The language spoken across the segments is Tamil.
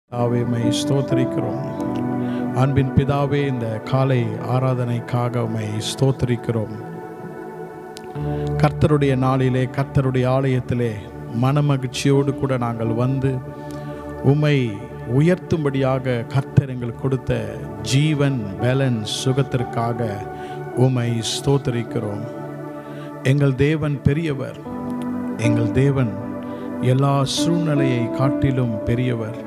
பிதாவே மை ஸ்தோத்திரிக்கிறோம் அன்பின் பிதாவே இந்த காலை ஆராதனைக்காக உம்மை ஸ்தோத்திரிக்கிறோம் கர்த்தருடைய நாளிலே கர்த்தருடைய ஆலயத்திலே மனமகிழ்ச்சியோடு கூட நாங்கள் வந்து உம்மை உயர்த்தும்படியாக கர்த்தர் எங்களுக்கு கொடுத்த ஜீவன் பேலன்ஸ் சுகத்திற்காக உம்மை ஸ்தோத்திரிக்கிறோம் எங்கள் தேவன் பெரியவர் எங்கள் தேவன் எல்லா சூழ்நிலையை காட்டிலும் பெரியவர்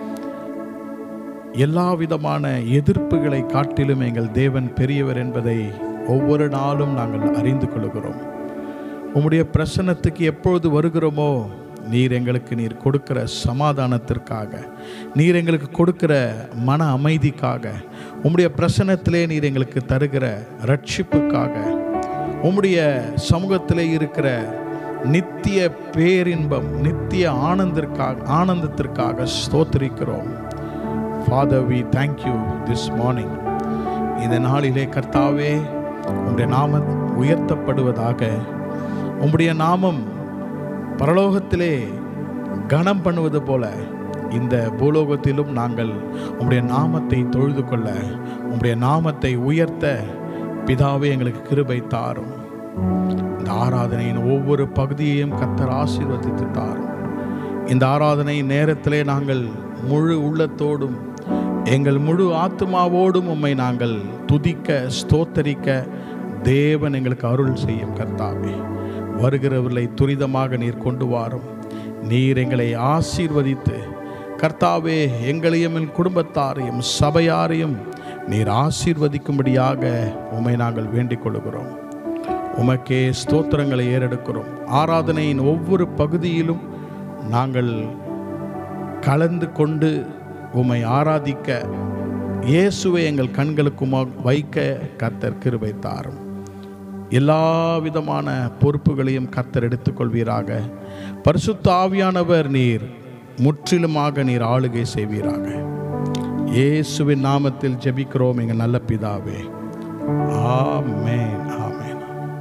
எல்லா விதமான எதிர்ப்புகளை காட்டிலும் எங்கள் தேவன் பெரியவர் என்பதை ஒவ்வொரு நாளும் நாங்கள் அறிந்து கொள்கிறோம் உம்முடைய பிரசன்னத்துக்கு எப்பொழுது வருகிறோமோ நீர் எங்களுக்கு நீர் கொடுக்கிற சமாதானத்திற்காக நீர் எங்களுக்கு கொடுக்கிற மன அமைதிக்காக உம்முடைய பிரசன்னத்திலே நீர் எங்களுக்கு தருகிற ரட்சிப்புக்காக உம்முடைய சமூகத்திலே இருக்கிற நித்திய பேரின்பம் நித்திய ஆனந்திற்காக ஆனந்தத்திற்காக ஸ்தோத்திரிக்கிறோம் father we thank you this morning இந்த நாளிலே கர்த்தாவே உம்முடைய நாமம் உயர்த்தப்படுவதாக உம்முடைய நாமம் பரலோகத்திலே கனம் பண்ணுவது போல இந்த பூலோகத்திலும் நாங்கள் உம்முடைய நாமத்தை தொழுது கொள்ள உம்முடைய நாமத்தை உயர்த்த பிதாவே எங்களுக்கு கிருபை தாரும் இந்த ஆராதனையின் ஒவ்வொரு பகுதியையும் கத்தர் ஆசீர்வதித்து தாரும் இந்த ஆராதனை நேரத்திலே நாங்கள் முழு உள்ளத்தோடும் எங்கள் முழு ஆத்மாவோடும் உம்மை நாங்கள் துதிக்க ஸ்தோத்தரிக்க தேவன் எங்களுக்கு அருள் செய்யும் கர்த்தாவே வருகிறவர்களை துரிதமாக நீர் கொண்டு வாரும் நீர் எங்களை ஆசீர்வதித்து கர்த்தாவே எங்களையும் என் குடும்பத்தாரையும் சபையாரையும் நீர் ஆசீர்வதிக்கும்படியாக உம்மை நாங்கள் வேண்டிக் கொள்கிறோம் உமக்கே ஸ்தோத்திரங்களை ஏறெடுக்கிறோம் ஆராதனையின் ஒவ்வொரு பகுதியிலும் நாங்கள் கலந்து கொண்டு உம்மை ஆராதிக்க இயேசுவை எங்கள் கண்களுக்கு முன்பாக வைக்க கர்த்தர் கிருபை தாரும் எல்லா விதமான பொறுப்புகளையும் கர்த்தர் எடுத்துக்கொள்வீராக பரிசுத்த ஆவியானவர் நீர் முற்றிலுமாக நீர் ஆளுகை செய்வீராக இயேசுவின் நாமத்தில் ஜெபிக்கிறோம் எங்கள் நல்ல பிதாவே ஆமென் ஆமென்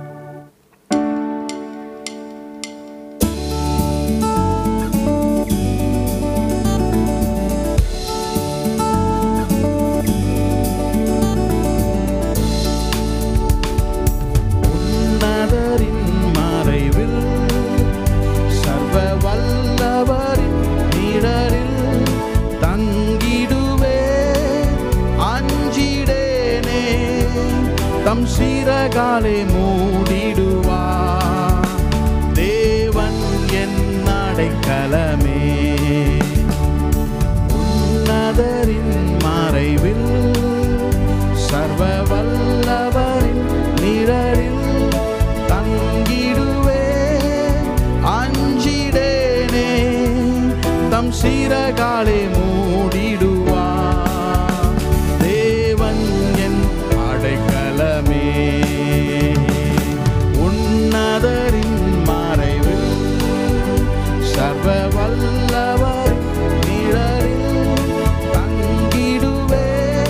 உன்னதரின் மறைவில் சர்வ வல்லவரின் நிழலில் தங்கிடுவே அஞ்சிடேனே தம் சிறகாலே மூடிடுவா தேவன் என் அடைக்கலமே உன்னதரின் மறைவில் சர்வ வல்லவரின் நிழலில் தங்கிடுவே அஞ்சிடேனே தம் சிறகாலே மூடிடுவா தேவன் என் அடைக்கலமே உன்னதரின் மறைவில் சர்வ வல்லவர் நிழலில் தங்கிடுவே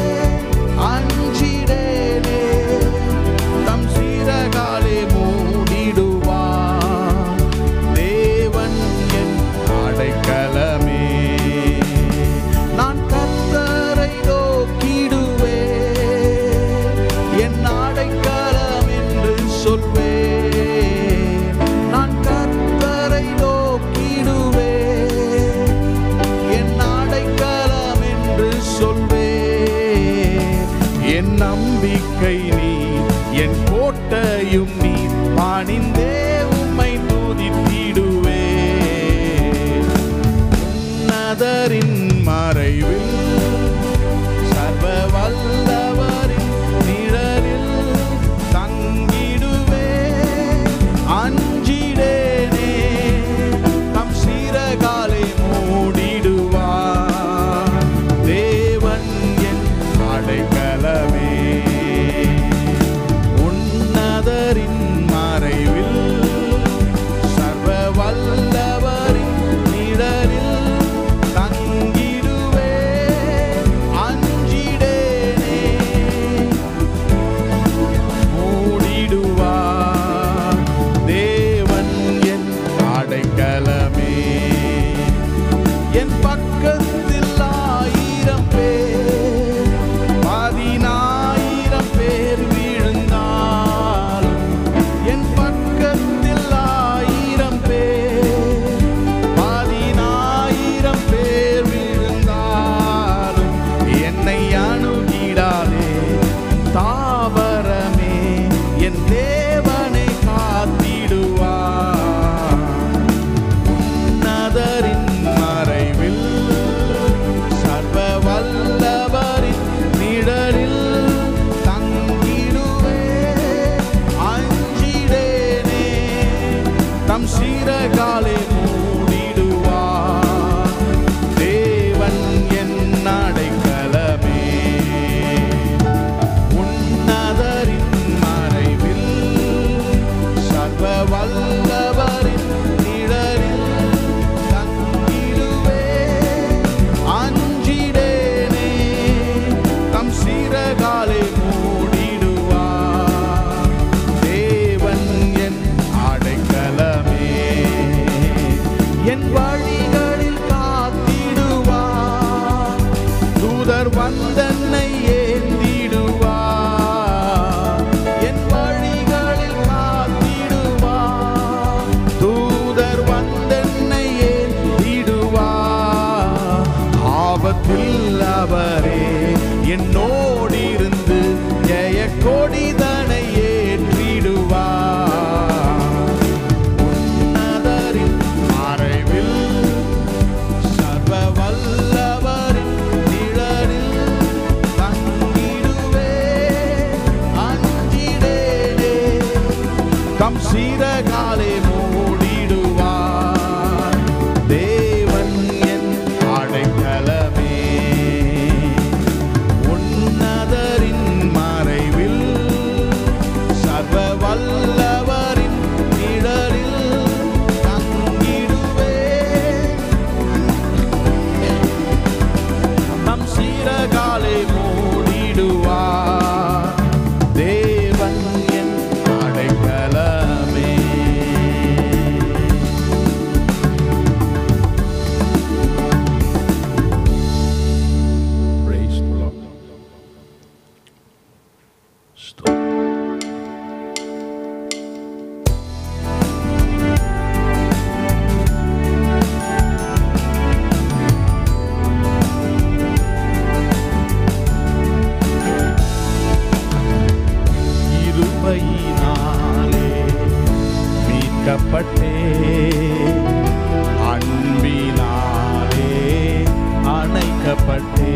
அஞ்சிடேனே தம் சிறகாலே மூடிடுவா தேவன் என் அடைக்கலமே நான் கர்த்தரை நோக்கிடுவே என் அடைக்கலம் என்று சொல்வேன் நான் கர்த்தரை நோக்கிடுவே என் அடைக்கலம் என்று சொல்வேன் என் நம்பிக்கை நீ என் கோட்டையும் நீ பணிந்தே உம்மை துதித்திடுவே உன்னதரின் மறைவில் சர்வ வல்லவரின் நிழலில் தங்கிடுவே அஞ்சிடேனே தம் சிறகாலை மூடிடுவா தேவன் என் அடைக்கலமே உன்னதரின் மறைவில் சர்வ வல்லவரின் நிழலில் தங்கிடுவே வந்தன்னை ஏந்திடுவார் என் வழிகளில் காத்திடுவார் தூதர் வந்தன்னை ஏந்திடுவார் ஆபத்தில் அவரே என்னோடு இருந்து ஜெய கொடிதனை ஏற்றிடுவார் உன்னதரின் மறைவில் சர்வ வல்லவரின் நிழலில் தங்கிடுவே அஞ்சிடேனே தம் சீரகாலே மூடிடுவார் தேவன் என் அடைக்கலமே உன்னதரின் மறைவில் சர்வ வல்லவரின் நிழலில் தங்கிடுவே நம் சீரகாலை மூடிடுவார் தேவன் என் அடைக்கலமே Praise the Lord. Stop. இருபையினாலே மீட்கப்பட்டே அன்பினாலே அணைக்கப்பட்டே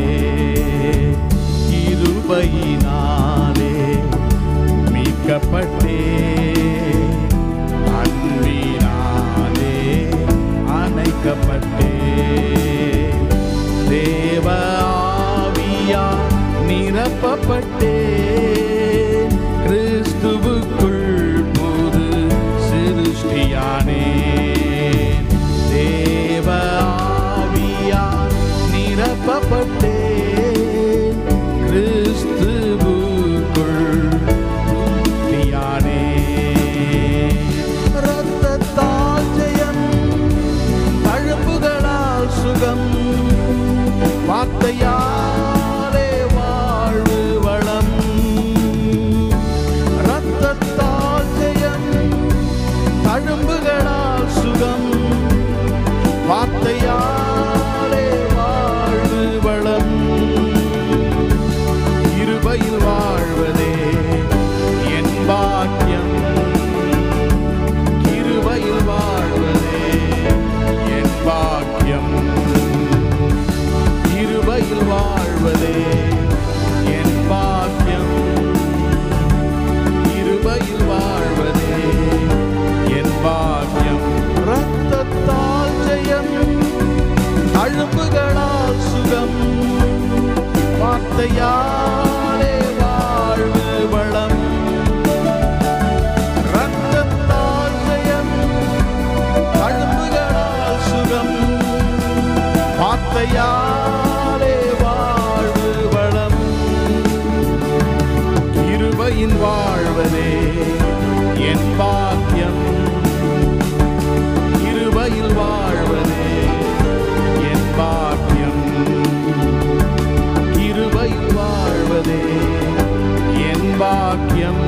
இருபையினாலே மீட்கப்பட்டே அன்பினாலே அணைக்கப்பட்டே தேவ ஆவியா நிரப்பப்பட்டே கிறிஸ்துவுக்குள் புது சிருஷ்டியானே தேவ ஆவியா நிரப்பப்பட்டே கிறிஸ்துவுக்குள் சிருஷ்டியானே ரத்தத்தால் ஜெயம் தழும்புகளால் சுகம் வார்த்தையாலே வாழ்வு வளம் ரத்தத்தால் ஜெயம் தழும்புகளால் சுகம் வார்த்தையாலே வாழ்வு வளம் இருபையில் வாழ்வதே என் பாக்கியம் கிருபையில் வாழ்வதே என் பாக்கியம் கிருபையில் வாழ்வதே என் பாக்கியம் கிருபையில் வாழ்வதே என் பாக்கியம் ரத்தத்தால் ஜெயம் அழும்புகளால் சுகம் வார்த்தையாலே வாழ்வு வளம் ரத்தத்தால் ஜெயம் அழும்புகளால் சுகம் வார்த்தையாலே வாழ்வு வளம் கிருபையின் வாழ்வதே என் பாக்கியம் கிருபையில் வாழ்வதே என் பாக்கியம் கிருபையில் வாழ்வதே என் பாக்கியம்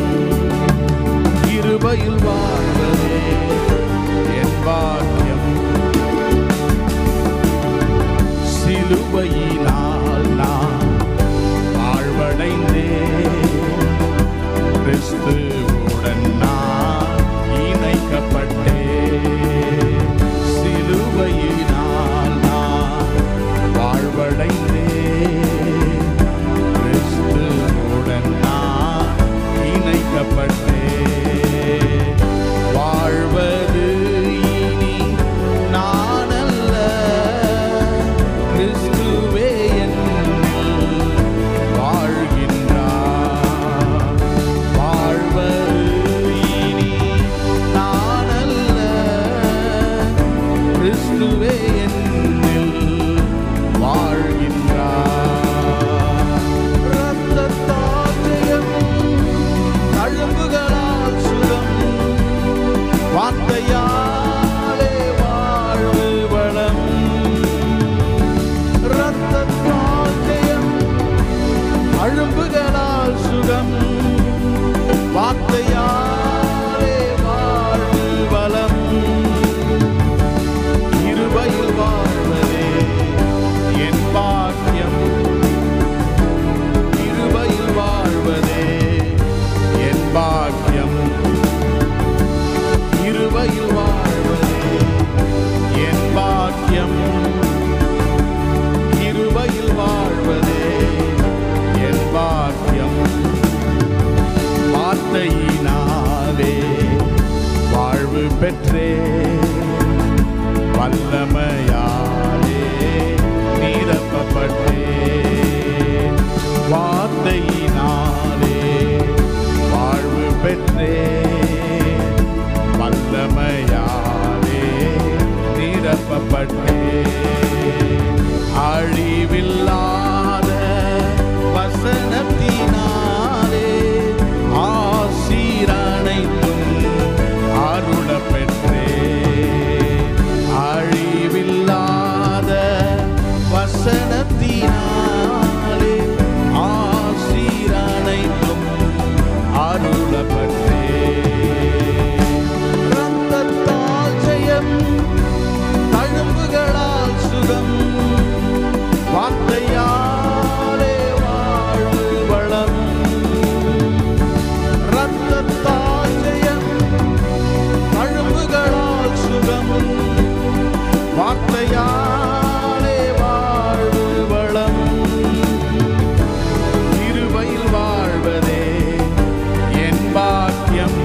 கிருபையில் வாழ்வதே என் பாக்கியம் சிலுவையினால் நான் வாழ்வடைந்தேன் கிறிஸ்துவுடன் நான் இணைக்கப்பட்டேன் சிலுவையினால் நான் வாழ்வடைந்தேன் கிறிஸ்துவுடன் நான் இணைக்கப்பட்டேன் வாழ்வது இனி நான் அல்ல கிறிஸ்துவே என் அழிவில்லாத வசனத்தினாலே ஆசீரனைத்தும் அருள பெற்றே அழிவில்லாத வசனத்தினாலே ஆசீரனைத்தும் அருள பெற்றே ரத்தத்தால் ஜெயம் தழும்புகளால் சுகம் வார்த்தையாலே வாழ்வு வளம் ரத்தத்தால் ஜெயம் தழும்புகளால் சுகம் வார்த்தையாலே வாழ்வு வளம் இருவையில் வாழ்வதே என் பாக்கியம்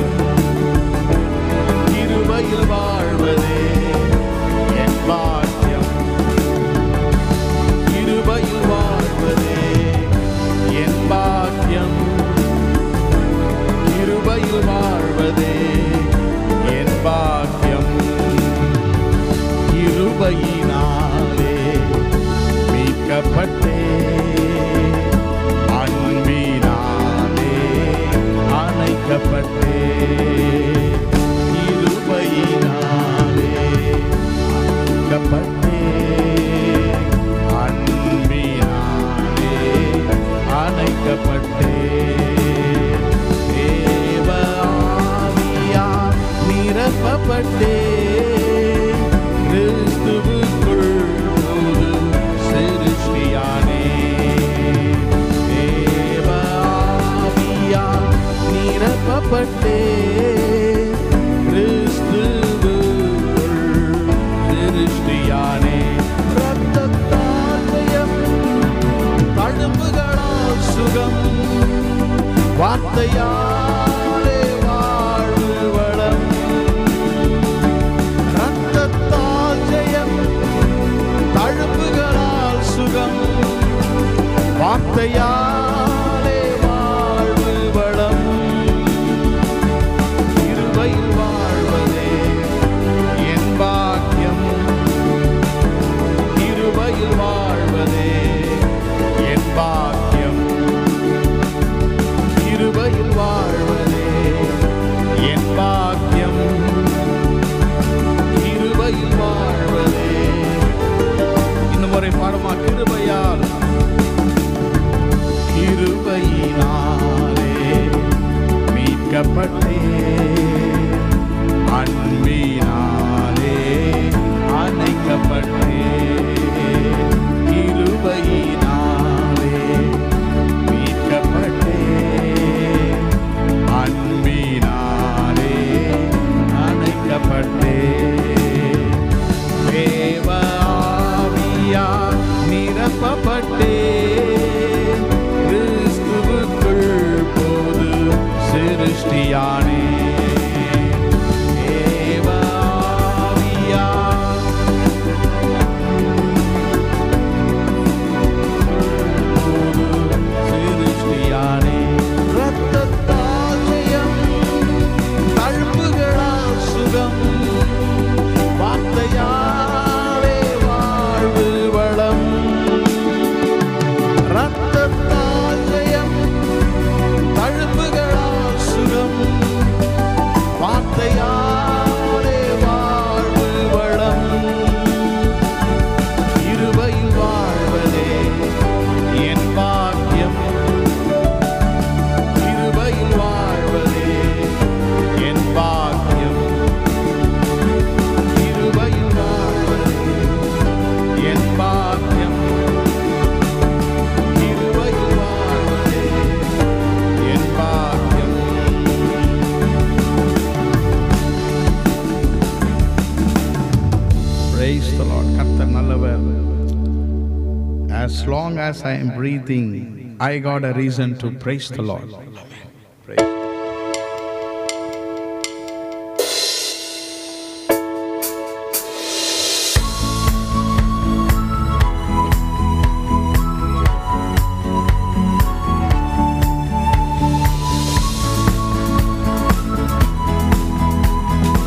இருவையில் வாழ்வதே என் பாக்கியம் இருவையில் வாழ்வதே என் பாக்கியம் இருவையில் வாழ்வதே என் பாக்கியம் இருபையினாலே மீட்கப்பட்டே அன்பினாலே அணைக்கப்பட்டே இருபையினாலே அணைக்கப்பட்டே அன்பினாலே அணைக்கப்பட்டே தேவ ஆவியால் நிரப்பப்பட்டே கிறிஸ்துவுக்குள் புது சிருஷ்டியானே தேவ ஆவியால் நிரப்பப்பட்டே கிறிஸ்துவுக்குள் சிருஷ்டியானே ரத்தத்தால் ஜெயம் தழும்புகளால் சுகம் வார்த்தையாலே வாழ்வு வளம் ரத்தத்தால் ஜெயம் தழும்புகளால் சுகம் வார்த்தையாலே வாழ்வு வளம் இருவையில் வாழ்வதே என் பாக்கியம் இருவையில் வாழ்வதே என் பாக்கியம் இருவையில் வாழ்வதே என் பாக்கியம் இருவையில் வாழ்வதே இந்த முறை பாடமா கிருபையால் கிருபையினாலே மீட்கப்பட்டே அன்பினாலே அணைக்கப்பட்டே கிருபையினாலே மீட்கப்பட்டே அன்பினாலே அணைக்கப்பட்டே தேவ ஆவியால் நிரப்பப்பட்டே கிறிஸ்துவுக்குள் போது சிருஷ்டியானே தேவ ஆவியால் போது சிருஷ்டியானே ரத்தத்தால் ஜெயம் தழும்புகளால் சுகம் வார்த்தையாலே வாழ்வு வளம் ரத்தத்தால் ஜெயம் தழும்புகளால் சுகம் வார்த்தையாலே வாழ்வு வளம் இருவையில் வாழ்வதே என் பாக்கியம் இருவையில் வாழ்வதே என் பாக்கியம் இருவையில் வாழ்வதே என் பாக்கியம் இருவையில் வாழ்வதே என் பாக்கியம் Praise the Lord. கர்த்தர் நல்லவர். As long as I am breathing, I got a reason to praise the Lord. Praise.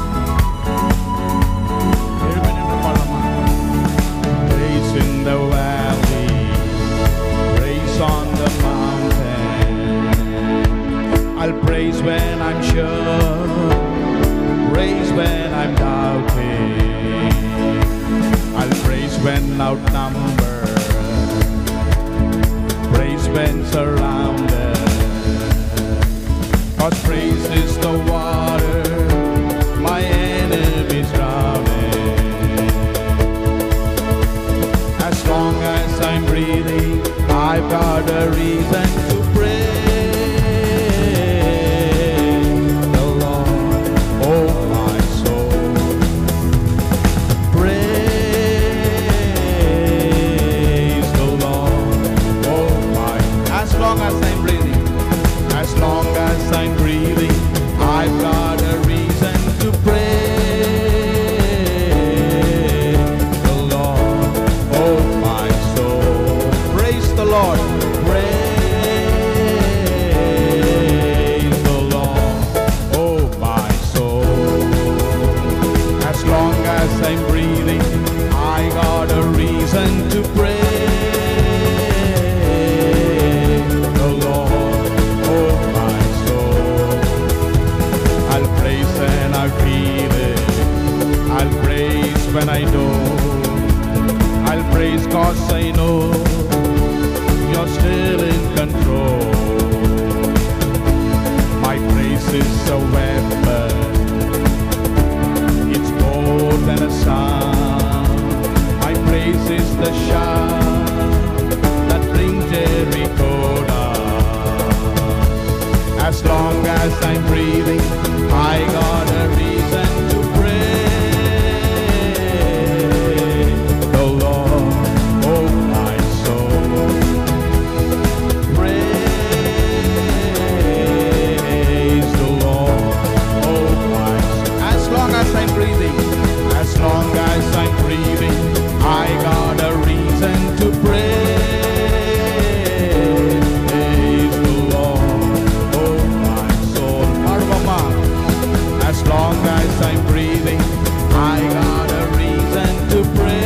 Praise in the valley. I'm sure, praise when I'm doubting. I'll praise when outnumbered, praise when surrounded. Cause praise is the water my enemies drowning. As long as I'm breathing, I've got a reason to praise the Lord, oh my soul. Praise the Lord, oh my. As long as I'm breathing, as long as I'm breathing, I've got a reason to praise the Lord, oh my soul. Praise the Lord. Praise the Lord, oh my soul. As long as I'm breathing, I got a reason to praise the Lord, oh my soul. I'll praise when I feel it. I'll praise when I don't. I'll praise cause I know you're still in control. My praise is a weapon. It's more than a sound. My praise is the shout that brings Jericho down. As long as I'm breathing, I got a reason to praise the Lord, oh my soul. Praise the Lord, oh my soul. As long as I'm breathing, as long as I'm breathing, I got a reason to praise the Lord, oh my soul. பாடுவோமா? As long as I'm breathing, I got a reason to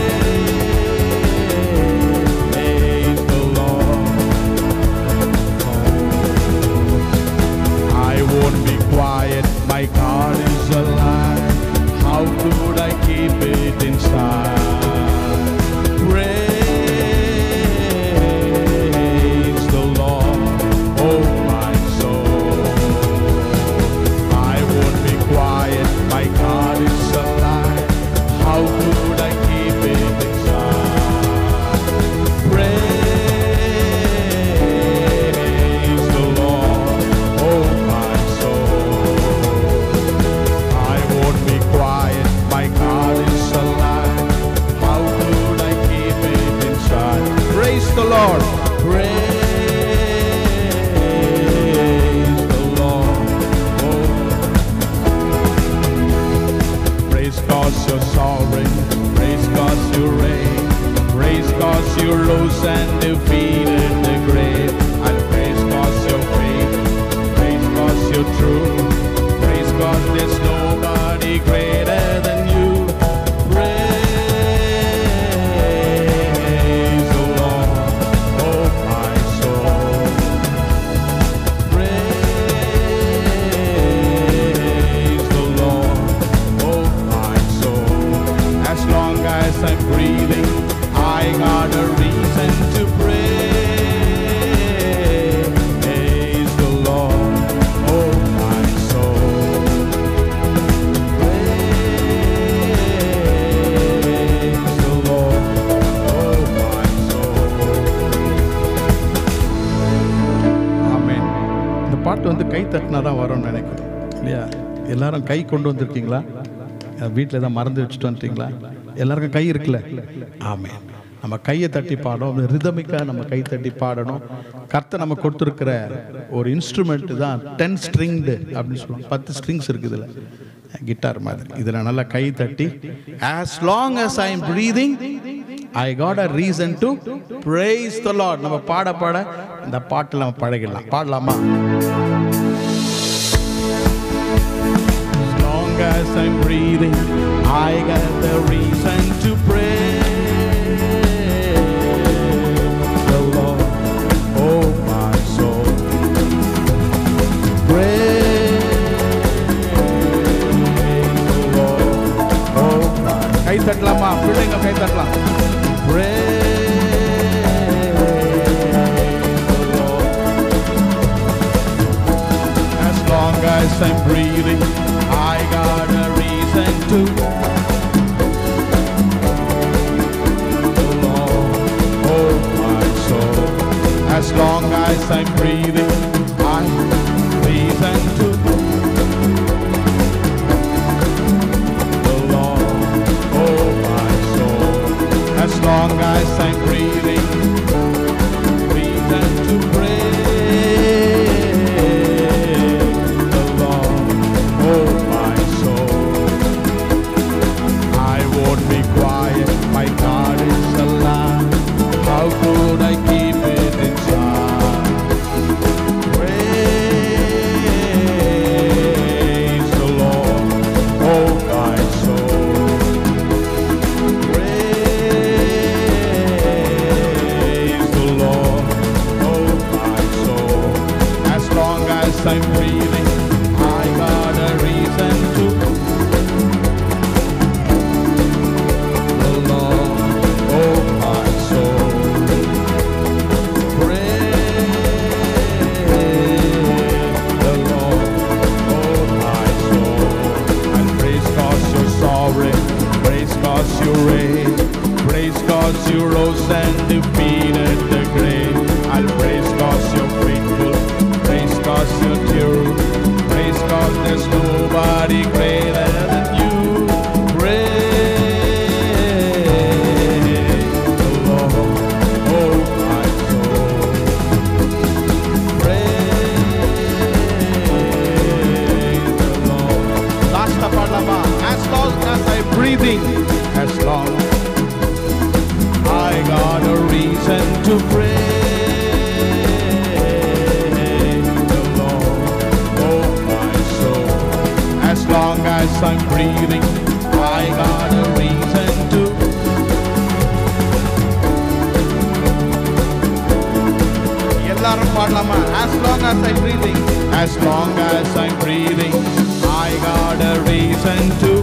praise the Lord. I won't be quiet, my God is alive. How could I keep it inside? Praise the Lord, oh my soul. I won't be quiet, my God is alive. How could I keep it inside? Praise the Lord, oh my soul. I won't be quiet, my God is alive. How could I keep it inside? Praise the Lord. Praise the Lord. Oh. Praise cause you're sovereign. Praise cause you reign. Praise cause you rose and defeated the grave. And praise cause you're faith. Praise cause you're true. Praise cause there's nobody greater than you. Praise the Lord, oh my soul. Praise the Lord, oh my soul. As long as I'm breathing, I got a reason to praise the Lord, oh my soul. Praise the Lord, oh my soul. ஆமென் இந்த பாட்டு வந்து கை தட்டினா தான் வரும்னு நினைக்கிறேன் இல்லையா எல்லாரும் கை கொண்டு வந்திருக்கீங்களா வீட்டில் ஏதாவது மறந்து வச்சுட்டு வந்துட்டீங்களா எல்லாருக்கும் கை இருக்குல்ல ஆமென் நம்ம கையை தட்டி பாடணும் ரிதமிக்காக நம்ம கை தட்டி பாடணும் கர்த்தர் நம்ம கொடுத்துருக்கிற ஒரு இன்ஸ்ட்ருமெண்ட் தான் டென் ஸ்ட்ரிங்டு அப்படின்னு சொல்லுவாங்க பத்து ஸ்ட்ரிங்ஸ் இருக்குது இதில் கிட்டார் மாதிரி இதில் நல்லா கை தட்டி as long as I am breathing I got a reason to praise the Lord நம்ம பாட பாட இந்த பாட்டில் நம்ம பழகிடலாம் பாடலாமா As long as I'm breathing, I got the reason to praise the Lord, oh my soul. Praise as I'm breathing, I got a reason to. Lord, oh my soul, as long as I'm breathing, I reason to. The Lord, oh my soul, as long as I'm breathing, reason to praise the Lord, oh my soul. I won't be quiet, my God is alive. How could I keep it inside? Praise the Lord, oh my soul. Praise the Lord, oh my soul. As long as I'm breathing, I got a reason to. The Lord, oh my soul. Praise the Lord, oh my soul. And praise cause you're sovereign, praise cause you reign, praise cause you rose and defeated the grave. And praise cause you're faithful, praise cause you're true, praise cause there's nobody greater than you. Praise the Lord, oh my soul. Praise the Lord. Last Palama, as long as I'm breathing, as long I got a reason to praise the Lord, oh my soul. As long as I'm breathing, I got a reason to. எல்லாரும் பாடலாமா as long as I'm breathing as long as I'm breathing I got a reason to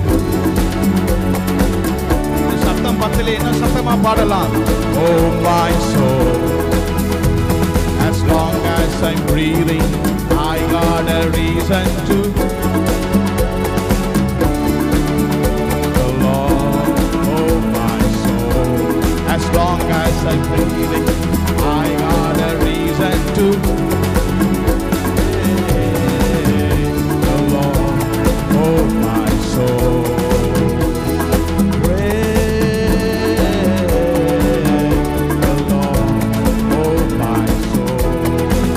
இந்த சத்தம் பத்தல இன்னும் சத்தமா பாடலாம் oh my soul as long as I'm breathing I got a reason to the Lord oh my soul as long as I'm breathing I got a reason to praise the Lord, oh my soul. Praise the Lord, oh my soul.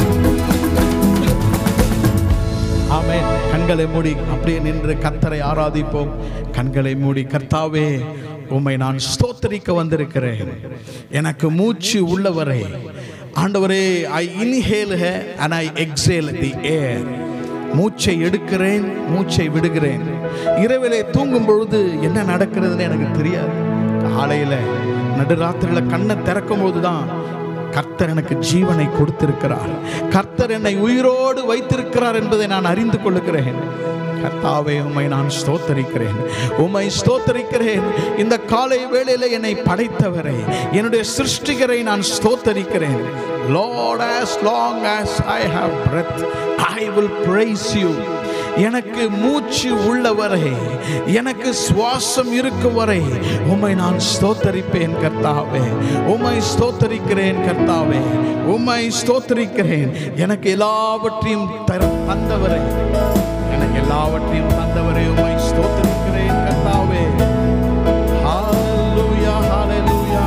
ஆமென் கண்களை மூடி அப்படியே நின்று கர்த்தரை ஆராதிப்போம் கண்களை மூடி கர்த்தாவே உம்மை நான் ஸ்தோத்தரிக்க வந்திருக்கிறேன் எனக்கு மூச்சு உள்ளவரை ஆண்டவரே I inhale and I exhale the air மூச்சை எடுக்கிறேன் மூச்சை விடுகிறேன் இரவிலே தூங்கும் பொழுது என்ன நடக்கிறதுன்னு எனக்கு தெரியாது காலையில் நடுராத்திரியில் கண்ணை திறக்கும் போது தான் கர்த்தர் எனக்கு ஜீவனை கொடுத்திருக்கிறார் கர்த்தர் என்னை உயிரோடு வைத்திருக்கிறார் என்பதை நான் அறிந்து கொள்ளுகிறேன் கர்த்தாவே உம்மை நான் ஸ்தோத்தரிக்கிறேன் உம்மை ஸ்தோத்தரிக்கிறேன் இந்த காலை வேளையில என்னை படைத்தவரை என்னுடைய சிருஷ்டிகரை நான் ஸ்தோத்தரிக்கிறேன் Lord as long as I have breath I will praise you எனக்கு மூச்சு உள்ளவரை எனக்கு சுவாசம் இருக்கும் வரை உம்மை நான் ஸ்தோத்தரிப்பேன் கர்த்தாவே உம்மை ஸ்தோத்தரிக்கிறேன் கர்த்தாவே உம்மை ஸ்தோத்தரிக்கிறேன் எனக்கு எல்லாவற்றையும் தர தந்தவரை எனக்கு எல்லாவற்றையும் தந்தவரை உம்மை ஸ்தோத்தரிக்கிறேன் கர்த்தாவே ஹalleluya ஹalleluya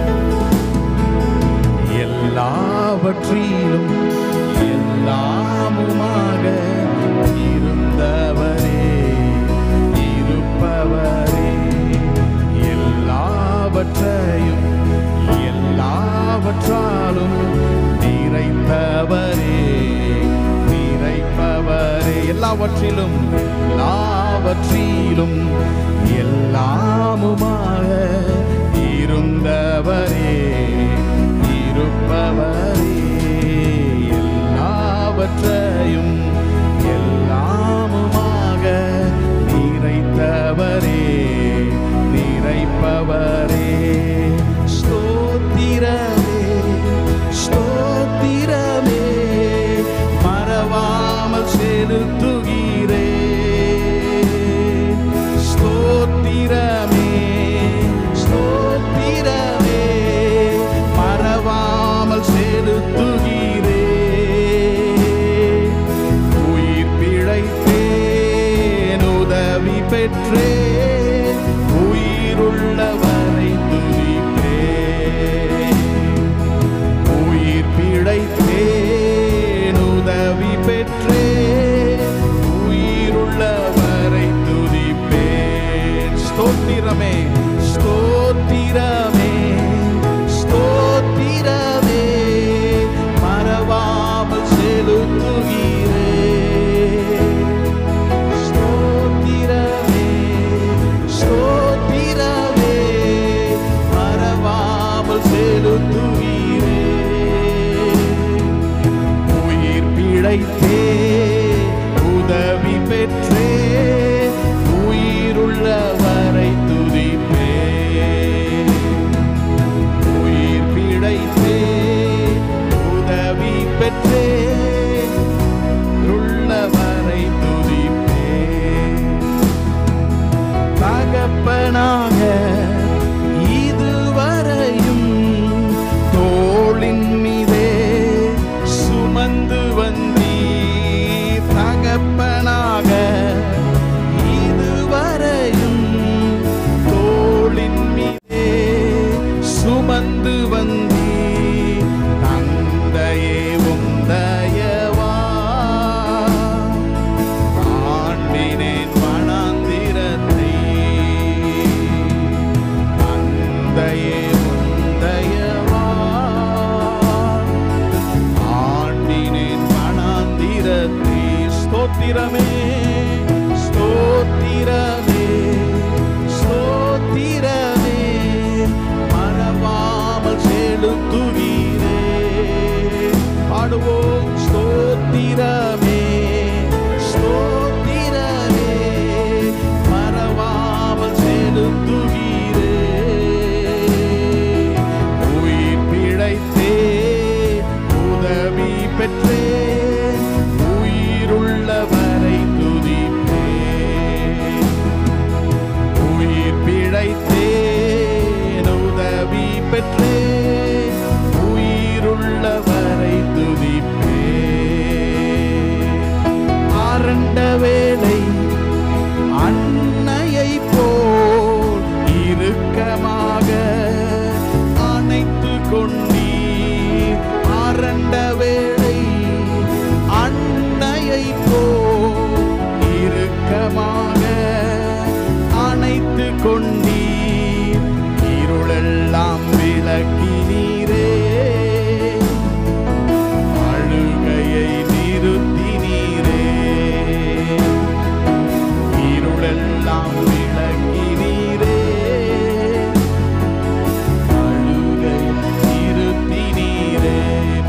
எல்லாவற்றிலும் எல்லாமுமாக இருந்தவரே இருப்பவரே எல்லாவற்றையும் எல்லாவற்றாலும் நிறைந்தவரே நிறைப்பவரே எல்லாவற்றிலும் எல்லாவற்றிலும் எல்லாமுமாக இருந்தவரே இருப்பவரே எல்லாவற்றையும் எல்லாமுமாக நிறைத்தவரே நிறைப்பவரே ஸ்தோத்திரமே ஸ்தோத்திரமே மறவாமல் செலுத்துகிற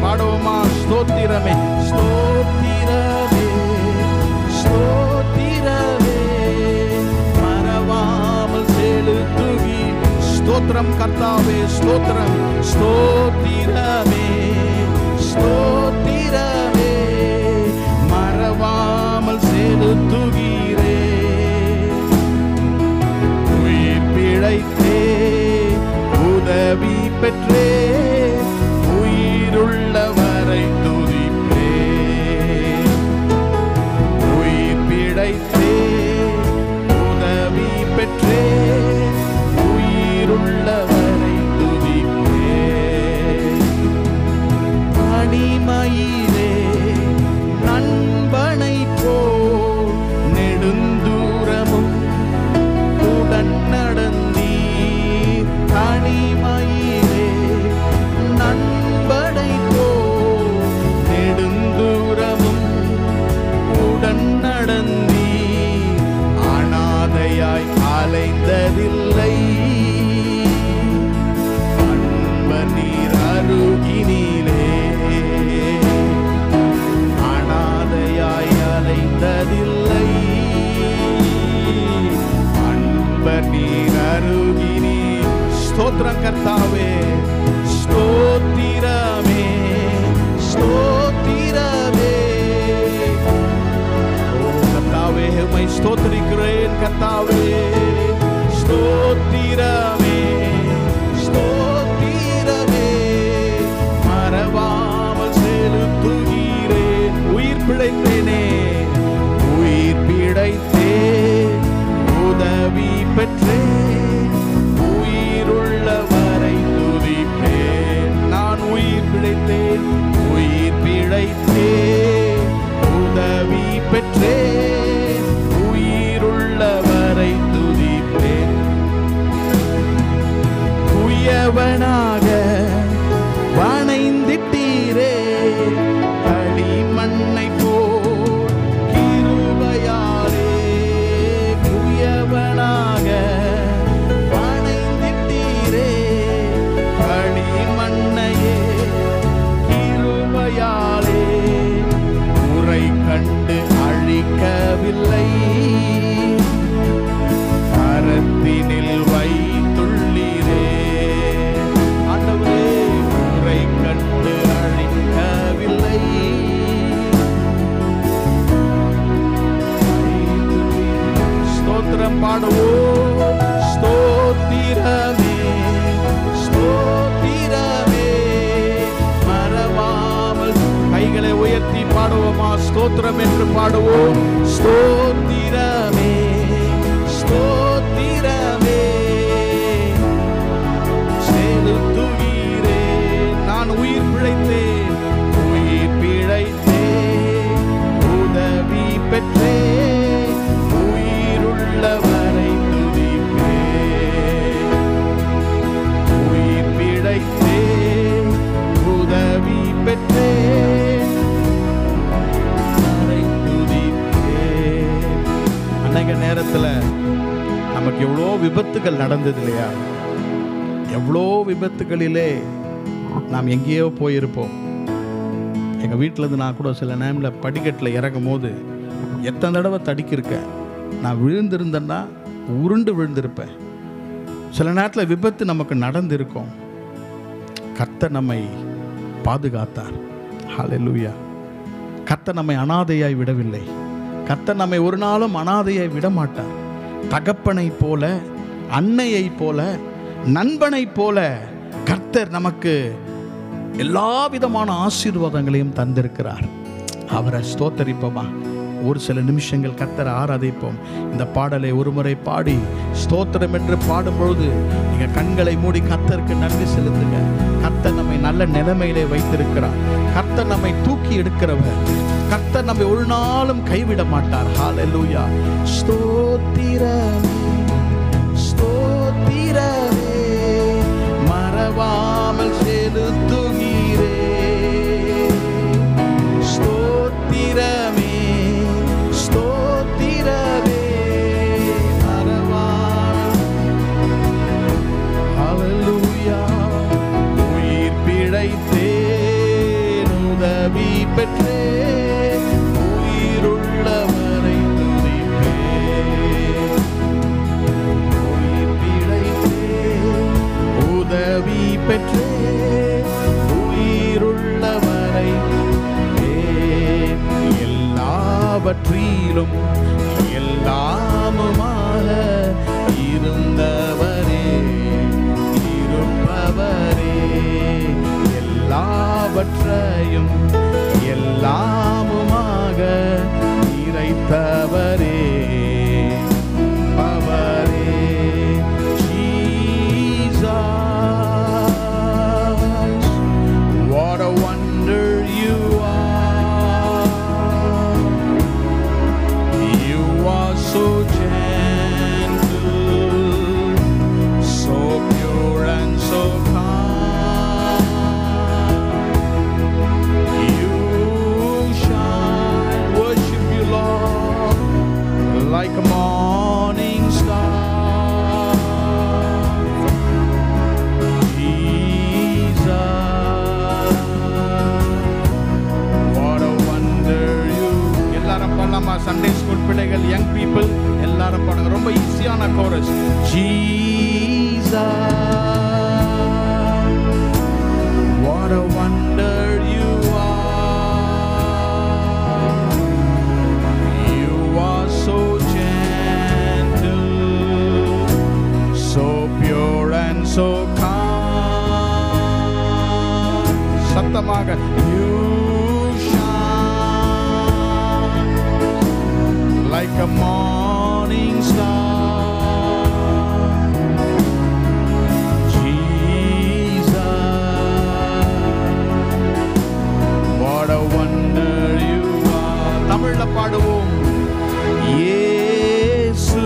பாடுவோமா ஸ்தோத்திரமே ஸ்தோத்திரமே ஸ்தோத்திரமே மறவாமல் செலுத்துகி ஸ்தோத்திரம் கர்த்தாவே ஸ்தோத்திரம் ஸ்தோத்திரமே ஸ்தோத்திரமே மறவாமல் செலுத்துகிறே உயிர் பிழைத்தே உதவி பெற்றே உயிருள்ளவரை துதிப்பே உயிர் பிழைத்தே உதவி பெற்றே உயிருள்ளவரை துதிப்பே அடிமையிலே நண்பனை போல் நெடுந்தூரமும் உடன் நடந்தீ தனிமையிலே நண்பனை போல் நெடுந்தூரமும் உடன் நடந்தீ அனாதையாய் அலைந்ததில்லை அன்பனீர் அருகினிலே அனாதையாய் அலைந்ததில்லை அன்பனீர் அருகினி ஸ்தோத்திரம் கர்த்தாவே ஸ்தோத்திரமே ஸ்தோத்திரமே ஓ கர்த்தாவே உம்மை ஸ்தோத்திரிக்கிறேன் கர்த்தாவே ஸ்தோத்திரமே ஸ்தோத்திரமே மறவாமல் செலுத்துகிறேன் உயிர் பிழைத்தேனே உயிர் பிழைத்தேன் உதவி பெற்றேன் உயிருள்ளவரை துதிப்பேன் நான் உயிர் பிழைத்தேன் உயிர் பிழைத்தேன் உதவி பெற்றேன் உயிருள்ளவரை துதிப்பேன் உயவனாக வணைந்திட்டீரே களிமண்ணை போல் கிருபையாலே உயவனாக வணைந்திட்டீரே களிமண்ணையே கிருபையாலே உரை கண்டு அழிக்கவில்லை கரத்தினில் வைத்துள்ளீரே ஆண்டவரே உரை கண்டு அழிக்கவில்லை ஸ்தோத்திரம் பாடுவோம் ஸ்தோத்திரமே ஸ்தோத்திரமே மறவாமல் கைகளை உயர்த்தி பாடுவோமா ஸ்தோத்திரம் என்று பாடுவோம் ஸ்தோத்திரமே ஸ்தோத்திரமே செலுத்துகிறேன் நான் உயிர் பிழைத்தேன் உயிர் பிழைத்தேன் உதவி பெற்றேன் உயிருள்ளவரை துதிப்பேன் உயிர் பிழைத்தேன் உதவி பெற்றேன் அவரை துதிப்பேன். அநேக நேரத்துல நமக்கு எவ்வளோ விபத்துகள் நடந்தது இல்லையா எவ்வளோ விபத்துகளிலே நாம் எங்கேயோ போயிருப்போம் எங்கள் வீட்டிலேருந்து நான் கூட சில நேரத்தில் படிக்கட்டில் இறங்கும் போது எத்தனை தடவை தடிக்கிருக்கேன் நான் விழுந்திருந்தேன்னா உருண்டு விழுந்திருப்பேன் சில நேரத்தில் விபத்து நமக்கு நடந்திருக்கும் கர்த்தர் நம்மை பாதுகாத்தார் ஹalleluya கர்த்தர் நம்மை அனாதையாய் விடவில்லை கர்த்தர் நம்மை ஒரு நாளும் அனாதையாய் விட மாட்டார் தகப்பனை போல அன்னையை போல நண்பனை போல கர்த்தர் நமக்கு எல்லா விதமான ஆசீர்வாதங்களையும் தந்திருக்கிறார் அவரை ஸ்தோத்தரிப்போமா ஒரு சில நிமிஷங்கள் கர்த்தரை ஆராதிப்போம் இந்த பாடலை ஒருமுறை பாடி ஸ்தோத்திரம் என்று பாடும் பொழுது நீங்க கண்களை மூடி கர்த்தருக்கு நன்றி செலுத்துங்க கர்த்தர் நம்மை நல்ல நிலைமையிலே வைத்திருக்கிறார் கர்த்தர் நம்மை தூக்கி எடுக்கிறவர் கர்த்தர் நம்மை ஒரு நாளும் கைவிட மாட்டார் ஹalleluya ஸ்தோத்திரமே ஸ்தோத்திரமே மறவாமல் செலுத்துகிறே ஸ்தோத்திரமே ஸ்தோத்திரமே மறவாமல் ஹalleluya உயிர் பிழைத்தேன் பெற்றே உயிருள்ளவரை துதிப்பேன் உயிர் பிழைத்தேன் உதவி பெற்றே உயிருள்ளவரை ஏன் எல்லாவற்றிலும் எல்லாமுமாக இருந்தவரே இருப்பவரே எல்லாவற்றையும் எல்லாமுமாக இறைத்தவரே அவரே Jesus what a wonder you are you are so gentle so pure and so kind you shine worship you Lord like a morning star Jesus what a wonder you எல்லாரும் பண்ணலாமா சண்டே ஸ்கூல் பிள்ளைகள் யங் பீப்புள் எல்லாரும் பாடுங்க ரொம்ப ஈஸியான chorus Jesus what a wonder you are you are so gentle so pure and so kind சத்தமாக you shine like a morning star Jesus what a wonder you are தமிழ்ல பாடுவோம் இயேசு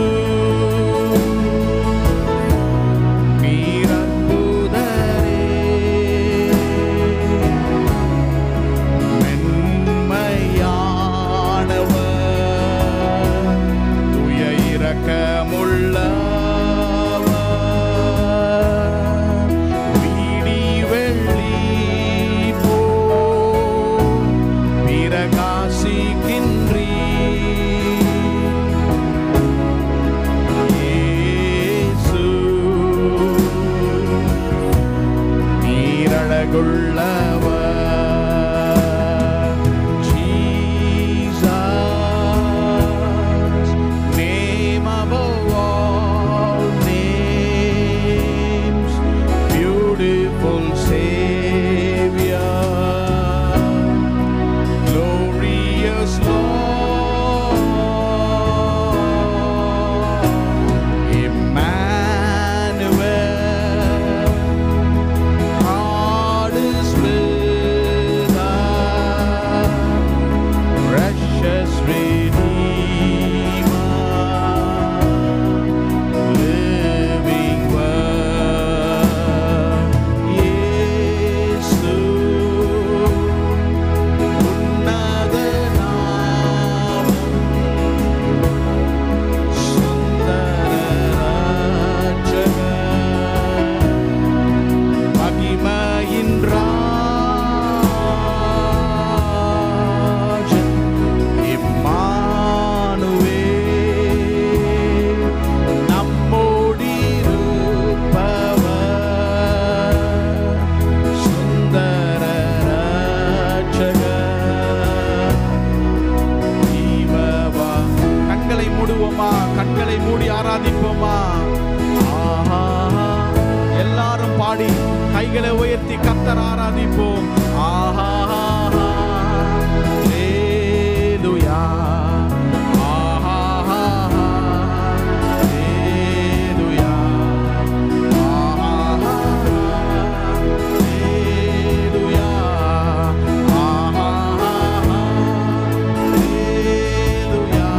நீர் அற்புதரே மென்மையானவர் துய இரக்கமுள்ளவர் வீடி வெள்ளி போ பிரகாசிக்கின்றீ இயேசு நீரழகுள்ளவர் Jesus name above all names beautiful Savior glorious Lord, Emmanuel, God is with us, precious Redeemer, living Word, இயேசு உன்னத நாமம் சுந்தர ரட்சகர் மகிமையின் ராஜன் இம்மானுவேல் நம்மோடிருப்பவர் சுந்தர ரட்சகர் ஜீவவா. கண்களை மூடுவோமா கண்களை மூடி ஆராதிப்போமா ஆஹா. எல்லாரும் பாடி கைகளை உயர்த்தி கத்தர் ஆராதிப்போம் ஆஹா ஹalleluya. ஆஹா ஹalleluya. ஆஹா ஹalleluya. ஆஹா ஹalleluya.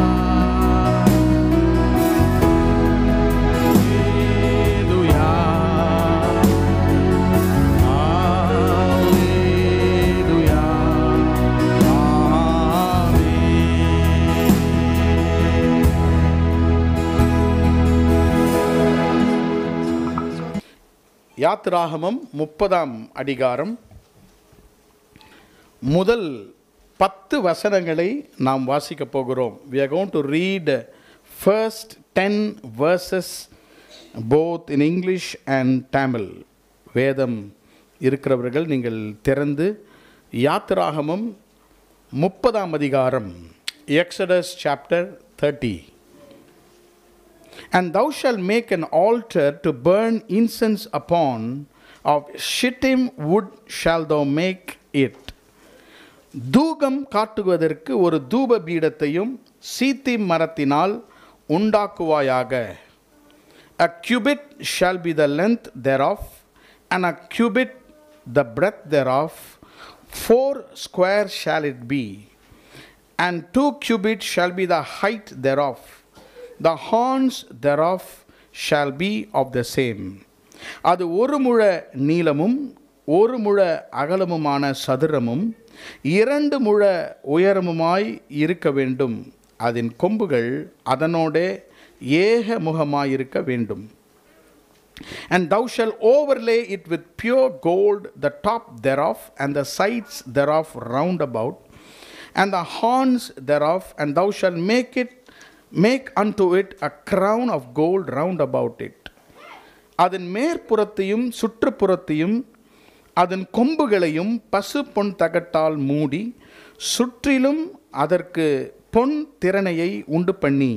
யாத்ராகமம் முப்பதாம் அதிகாரம் முதல் பத்து வசனங்களை நாம் வாசிக்க போகிறோம் we are going to read first 10 verses both in english and tamil வேதம் இருக்கிறவர்கள் நீங்கள் திறந்து யாத்திராகமம் முப்பதாம் அதிகாரம் Exodus chapter thirty And thou shalt make an altar to burn incense upon, of shittim wood shalt thou make it. தூகம் காட்டுவதற்கு ஒரு தூப பீடத்தையும் சீத்தி மரத்தினால் உண்டாக்குவாயாக A cubit shall be the length thereof, and a cubit the breadth thereof, four square shall it be, and two cubits shall be the height thereof. The horns thereof shall be of the same. அது ஒரு முழ நீளமும் ஒரு முழ அகலமுமான சதுரமும் இரண்டு முழ உயரமுமாய் இருக்க வேண்டும் அதன் கொம்புகள் அதனோடே ஏக முகமாயிருக்க வேண்டும் And thou shalt overlay it with pure gold, the top thereof, and the sides thereof round about, and the horns thereof, and thou shalt make it make unto it a crown of gold round about it. அதன் மேற்புறத்தையும் சுற்றுப்புறத்தையும் அதன் கொம்புகளையும் பசு பொன் தகட்டால் மூடி சுற்றிலும் அதற்கு பொன் திறனையை உண்டு பண்ணி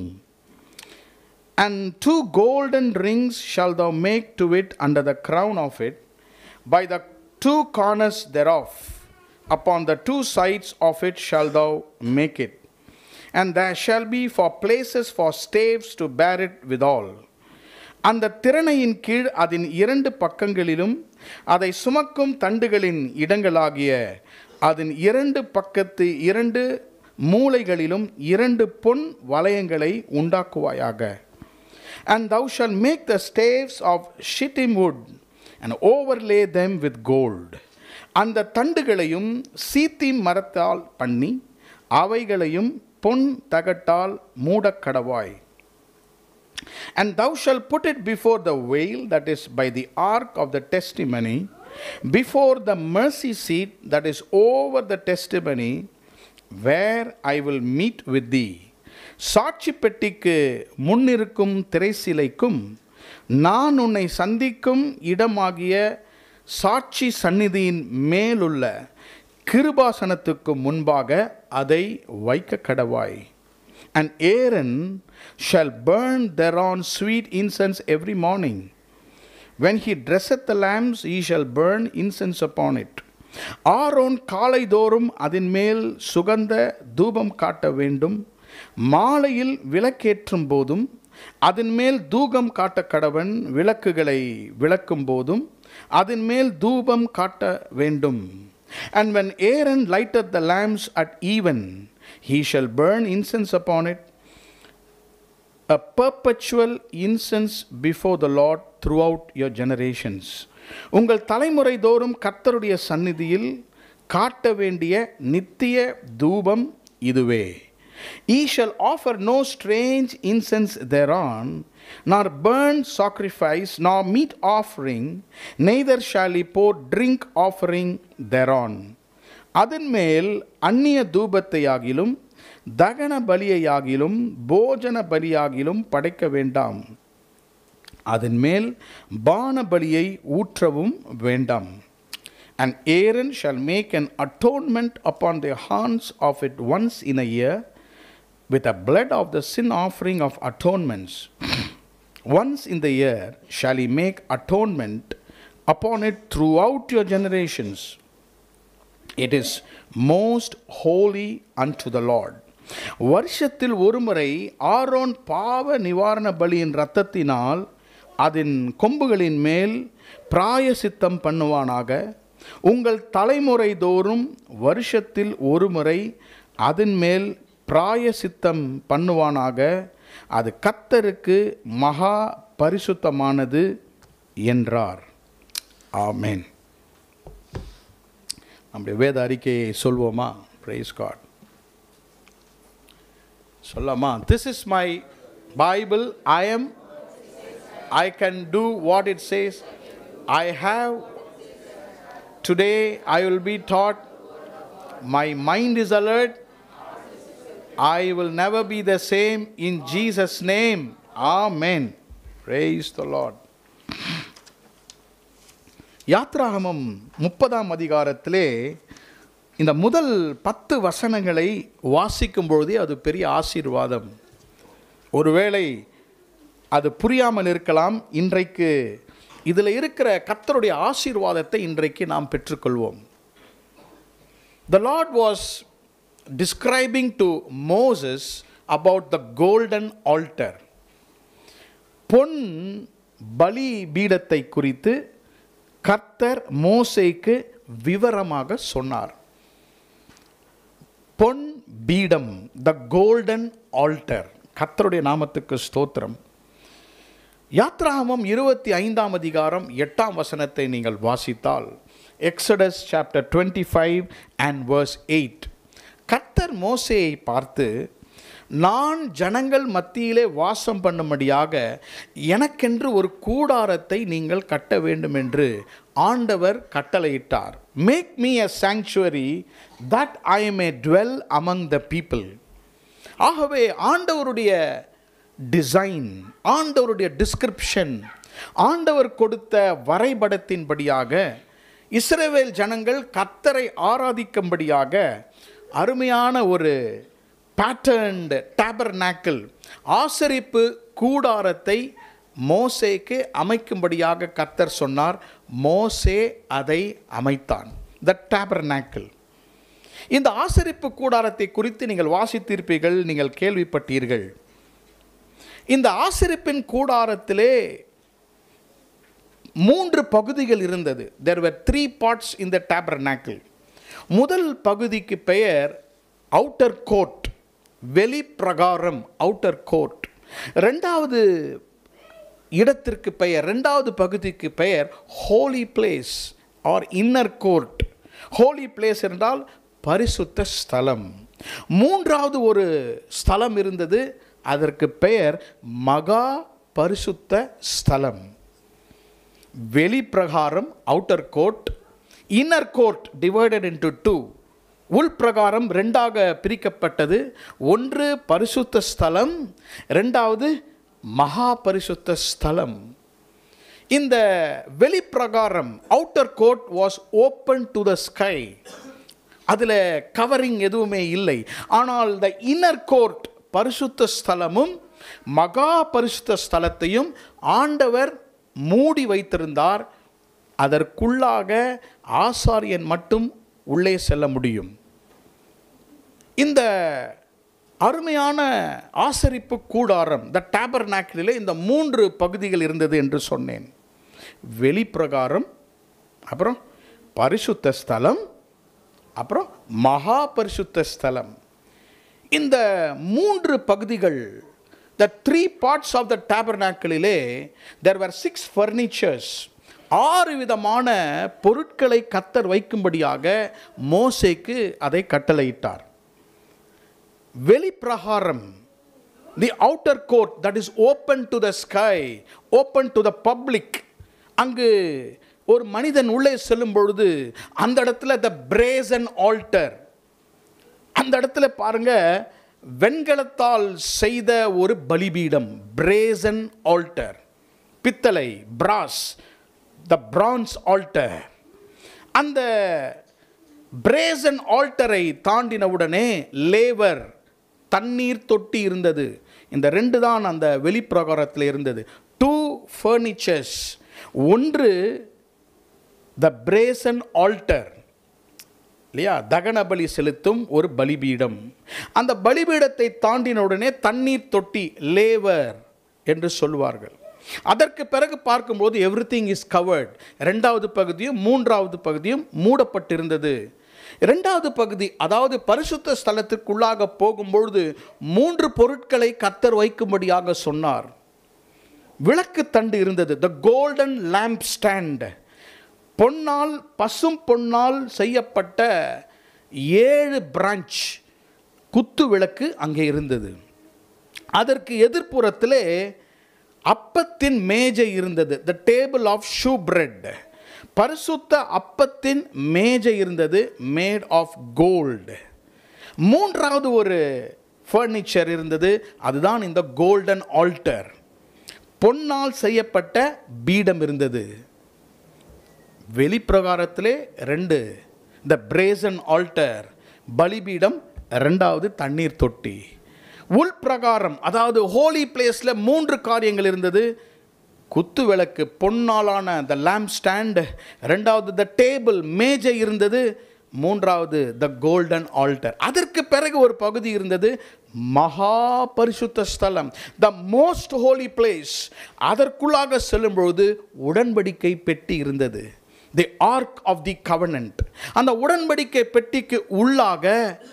And two golden rings shalt thou make to it under the crown of it, by the two corners thereof. Upon the two sides of it shalt thou make it. And there shall be for places for staves to bear it withal. அந்த திறனையின் கீழ் அதன் இரண்டு பக்கங்களிலும் அதை சுமக்கும் தண்டுகளின் இடங்களாகிய அதன் இரண்டு பக்கத்து இரண்டு மூலைகளிலும் இரண்டு பொன் வளையங்களை உண்டாக்குவாயாக And thou shalt make the staves of shittim wood and overlay them with gold. அந்த தண்டுகளையும் சீத்தி மரத்தால் பண்ணி அவைகளையும் பொன் தகட்டால் மூடக்கடவாய் And thou shalt put it before the veil that is by the ark of the testimony, before the mercy seat that is over the testimony, where I will meet with thee. சாட்சி பெட்டிக்கு முன்னிருக்கும் திரைசிலைக்கும் நான் உன்னை சந்திக்கும் இடமாகிய சாட்சி சந்நிதியின் மேலுள்ள கிருபாசனத்துக்கு முன்பாக அதை வைக்க கடவாய் And Aaron shall burn thereon sweet incense every morning. When he dresseth the lamps, he shall burn incense upon it. Aaron காலைதோறும் அதன் மேல் சுகந்த தூபம் காட்ட வேண்டும் மாலையில் விளக்கேற்றும் போதும் அதன் மேல் தூபம் காட்ட கடவன் விளக்குகளை விளக்கும் போதும் அதன் மேல் தூபம் காட்ட வேண்டும் And when Aaron lighteth the lamps at even, he shall burn incense upon it, a perpetual incense before the Lord throughout your generations. உங்கள் தலைமுறை தோறும் கர்த்தருடைய சந்நிதியில் காட்ட வேண்டிய நித்திய தூபம் இதுவே Ye shall offer no strange incense thereon, nor burn sacrifice, nor meat offering, neither shall ye pour drink offering thereon. அதன் மேல் அந்நிய தூபத்தையாகிலும் தகன பலியையாகிலும் போஜன பலியாகிலும் படைக்க வேண்டாம் அதன் மேல் பான பலியை ஊற்றவும் வேண்டாம் And Aaron shall make an atonement upon the horns of it once in a year with the blood of the sin offering of atonements. once in the year shall he make atonement upon it throughout your generations. It is most holy unto the Lord. வருஷத்தில் ஒருமுறை ஆரோன் பாவ நிவாரண பலியின் இரத்தத்தினால் அதன் கொம்புகளின் மேல் பிராயசித்தம் பண்ணுவானாக உங்கள் தலைமுறை தோறும் வருஷத்தில் ஒருமுறை அதன் மேல் பிராயசித்தம் பண்ணுவானாக அது கத்தருக்கு மகா பரிசுத்தமானது என்றார் ஆமென் நம்முடைய வேத அறிக்கையை சொல்வோமா பிரைஸ் காட் சொல்லாமா this is my Bible I am I can do what it says I have today I will be taught my mind is alert I will never be the same in Jesus name amen praise the Lord யாத்ராகமம் முப்பதாம் அதிகாரத்திலே இந்த முதல் பத்து வசனங்களை வாசிக்கும் பொழுதே அது பெரிய ஆசீர்வாதம் ஒருவேளை அது புரியாமல் இருக்கலாம் இன்றைக்கு இதில் இருக்கிற கர்த்தருடைய ஆசீர்வாதத்தை இன்றைக்கு நாம் பெற்றுக்கொள்வோம் The Lord was describing to Moses about the golden altar. பொன் பலி பீடத்தை குறித்து கர்த்தர் மோசேக்கு விவரமாக சொன்னார் பொன் பீடம் த கோல்டன் ஆல்டர் கர்த்தருடைய நாமத்துக்கு ஸ்தோத்திரம் யாத்ராகமம் இருபத்தி ஐந்தாம் அதிகாரம் எட்டாம் வசனத்தை நீங்கள் வாசித்தால் Exodus chapter twenty five and verse eight கர்த்தர் மோசேயை பார்த்து நான் ஜனங்கள் மத்தியிலே வாசம் பண்ணும்படியாக எனக்கென்று ஒரு கூடாரத்தை நீங்கள் கட்ட வேண்டும் என்று ஆண்டவர் கட்டளையிட்டார் make me a sanctuary that I may dwell among the people ஆகவே ஆண்டவருடைய டிசைன் ஆண்டவருடைய டிஸ்கிரிப்ஷன் ஆண்டவர் கொடுத்த வரைபடத்தின்படியாக இஸ்ரவேல் ஜனங்கள் கர்த்தரை ஆராதிக்கும்படியாக அருமையான ஒரு பேட்டர்ன்டு டேபர்நாக்கிள் ஆசரிப்பு கூடாரத்தை மோசேக்கு அமைக்கும்படியாக கர்த்தர் சொன்னார் மோசே அதை அமைத்தான் த டேபர்நாக்கிள் இந்த ஆசரிப்பு கூடாரத்தை குறித்து நீங்கள் வாசித்திருப்பீர்கள் நீங்கள் கேள்விப்பட்டீர்கள் இந்த ஆசிரிப்பின் கூடாரத்திலே மூன்று பகுதிகள் இருந்தது there were three parts in the tabernacle முதல் பகுதிக்கு பெயர் அவுட்டர் கோர்ட் வெளிப்பிரகாரம் அவுட்டர் கோர்ட் ரெண்டாவது இடத்திற்கு பெயர் ரெண்டாவது பகுதிக்கு பெயர் holy place or inner court holy place என்றால் பரிசுத்த ஸ்தலம் மூன்றாவது ஒரு ஸ்தலம் இருந்தது அதற்கு பெயர் மகா பரிசுத்த ஸ்தலம் வெளிப்பிரகாரம் outer court inner court divided into two உள்பிரகாரம் ரெண்டாக பிரிக்கப்பட்டது ஒன்று பரிசுத்த ஸ்தலம் ரெண்டாவது மகா பரிசுத்த ஸ்தலம் இந்த வெளிப்பிரகாரம் outer court was open to the sky அதில் கவரிங் எதுவுமே இல்லை ஆனால் த இன்னர் கோர்ட் பரிசுத்த ஸ்தலமும் மகா பரிசுத்த ஸ்தலத்தையும் ஆண்டவர் மூடி வைத்திருந்தார் அதற்குள்ளாக ஆசாரியன் மட்டும் உள்ளே செல்ல முடியும் இந்த அருமையான ஆசரிப்பு கூடாரம் த டேபர் நாக்கிலே இந்த மூன்று பகுதிகள் இருந்தது என்று சொன்னேன் வெளிப்பிரகாரம் அப்புறம் பரிசுத்த ஸ்தலம் அப்புறம் மகா பரிசுத்த ஸ்தலம் இந்த மூன்று பகுதிகள் the three parts of the டேபர்நாக்கிளிலே தெர் வர் சிக்ஸ் ஃபர்னிச்சர்ஸ் ஆறு விதமான பொருட்களை கத்தர் வைக்கும்படியாக மோசேக்கு அதை கட்டளையிட்டார் வெளிப்பிரகாரம் the outer court that is open to the sky open to the public அங்கு ஒரு மனிதன் உள்ளே செல்லும் பொழுது அந்த இடத்துல த பிரேசன் ஆல்டர் அந்த இடத்துல பாருங்க வெண்கலத்தால் செய்த ஒரு பலிபீடம் பிரேசன் ஆல்டர் பித்தளை பிராஸ் த பிரான்ஸ் ஆல்டர் அந்த பிரேசன் ஆல்டரை தாண்டினவுடனே லேவர் தண்ணீர் தொட்டி இருந்தது இந்த ரெண்டு தான் அந்த வெளிப்பிரகாரத்தில் இருந்தது டூ ஃபர்னிச்சர்ஸ் ஒன்று த பிரேசன் ஆல்டர் இல்லையா தகன பலி செலுத்தும் ஒரு பலிபீடம் அந்த பலிபீடத்தை தாண்டின உடனே தண்ணீர் தொட்டி லேவர் என்று சொல்வார்கள் அதற்கு பிறகு பார்க்கும்போது எவ்ரி திங் இஸ் கவர்ட் ரெண்டாவது பகுதியும் மூன்றாவது பகுதியும் மூடப்பட்டிருந்தது இரண்டாவது பகுதி அதாவது பரிசுத்த ஸ்தலத்துக்குள்ளாக போகும்பொழுது மூன்று பொருட்களை கத்தர் வைக்கும்படியாக சொன்னார் விளக்கு தண்டு இருந்தது த கோல்டன் லேம்ப் ஸ்டாண்ட் பொன்னால் பசும் பொன்னால் செய்யப்பட்ட ஏழு பிரான்ச் குத்து விளக்கு அங்கே இருந்தது அதற்கு எதிர்ப்புறத்திலே அப்பத்தின் மேஜை இருந்தது the table of shew bread பரிசுத்த அப்பத்தின் மேஜை இருந்தது மேட் ஆஃப் கோல்டு மூன்றாவது ஒரு ஃபர்னிச்சர் இருந்தது அதுதான் இந்த கோல்டன் ஆல்டர் பொன்னால் செய்யப்பட்ட பீடம் இருந்தது வெளிப்பிரகாரத்திலே ரெண்டு த பிரேசன் ஆல்டர் பலிபீடம் ரெண்டாவது தண்ணீர் தொட்டி உள் பிரகாரம் அதாவது ஹோலி பிளேஸில் மூன்று காரியங்கள் இருந்தது குத்து விளக்கு பொன்னாலான த லேம்ப் ஸ்டாண்ட் ரெண்டாவது த டேபிள் மேஜை இருந்தது மூன்றாவது த கோல்டன் ஆல்டர் அதற்கு பிறகு ஒரு பகுதி இருந்தது மகா பரிசுத்த ஸ்தலம் த மோஸ்ட் ஹோலி பிளேஸ் அதற்குள்ளாக செல்லும் பொழுது உடன்படிக்கை பெட்டி இருந்தது தி ஆர்க் ஆஃப் தி கவர்னன்ட் அந்த உடன்படிக்கை பெட்டிக்கு உள்ளாக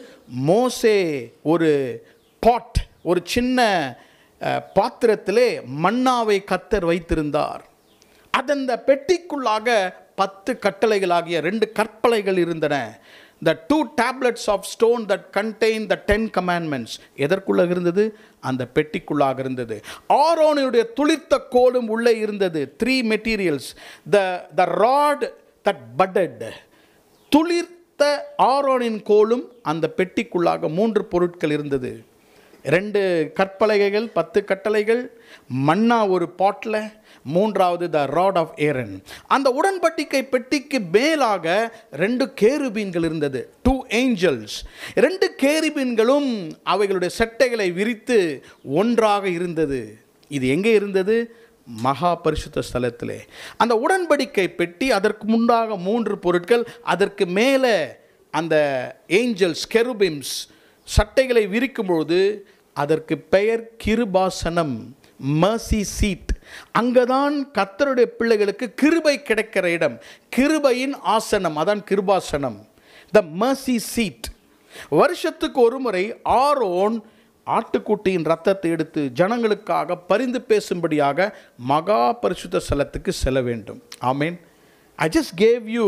மோசே ஒரு பாட் ஒரு சின்ன அஹ், பாத்திரத்திலே மன்னாவை கத்தர் வைத்திருந்தார் அதந்த பெட்டிக்குள்ளாக பத்து கட்டளைகளாகிய ரெண்டு கற்பலைகள் இருந்தன the two tablets of stone that contain the ten commandments எதற்குள்ள இருந்தது அந்த பெட்டிக்குள்ளாக இருந்தது ஆரோனுடைய துளிர்த்த கோலும் உள்ளே இருந்தது three materials the the rod that budded துளிர்த்த ஆரோனின் கோலும் அந்த பெட்டிக்குள்ளாக மூன்று பொருட்கள் இருந்தது ரெண்டு கற்பலகைகள் பத்து கட்டளைகள் மன்னா ஒரு பாட்டில் மூன்றாவது த ராட் ஆஃப் ஏரன் அந்த உடன்பட்டிக்கை பெட்டிக்கு மேலாக ரெண்டு கேருபீன்கள் இருந்தது டூ ஏஞ்சல்ஸ் ரெண்டு கேருபீன்களும் அவைகளுடைய செட்டைகளை விரித்து ஒன்றாக இருந்தது இது எங்கே இருந்தது மகா பரிசுத்த ஸ்தலத்திலே அந்த உடன்படிக்கை பெட்டி அதற்கு முன்பாக மூன்று பொருட்கள் அதற்கு மேலே அந்த ஏஞ்சல்ஸ் கெருபிம்ஸ் சட்டைகளை விரிக்கும் பொழுது அதற்கு பெயர் கிருபாசனம் மர்சி சீட் அங்கதான் கத்தருடைய பிள்ளைகளுக்கு கிருபை கிடைக்கிற இடம் கிருபையின் ஆசனம் அதான் கிருபாசனம் த மர்சி சீட் வருஷத்துக்கு ஒரு முறை ஆரோன் ஆட்டுக்குட்டியின் ரத்தத்தை எடுத்து ஜனங்களுக்காக பரிந்து பேசும்படியாக மகா பரிசுத்த ஸ்தலத்துக்கு செல்ல வேண்டும் amen I just gave you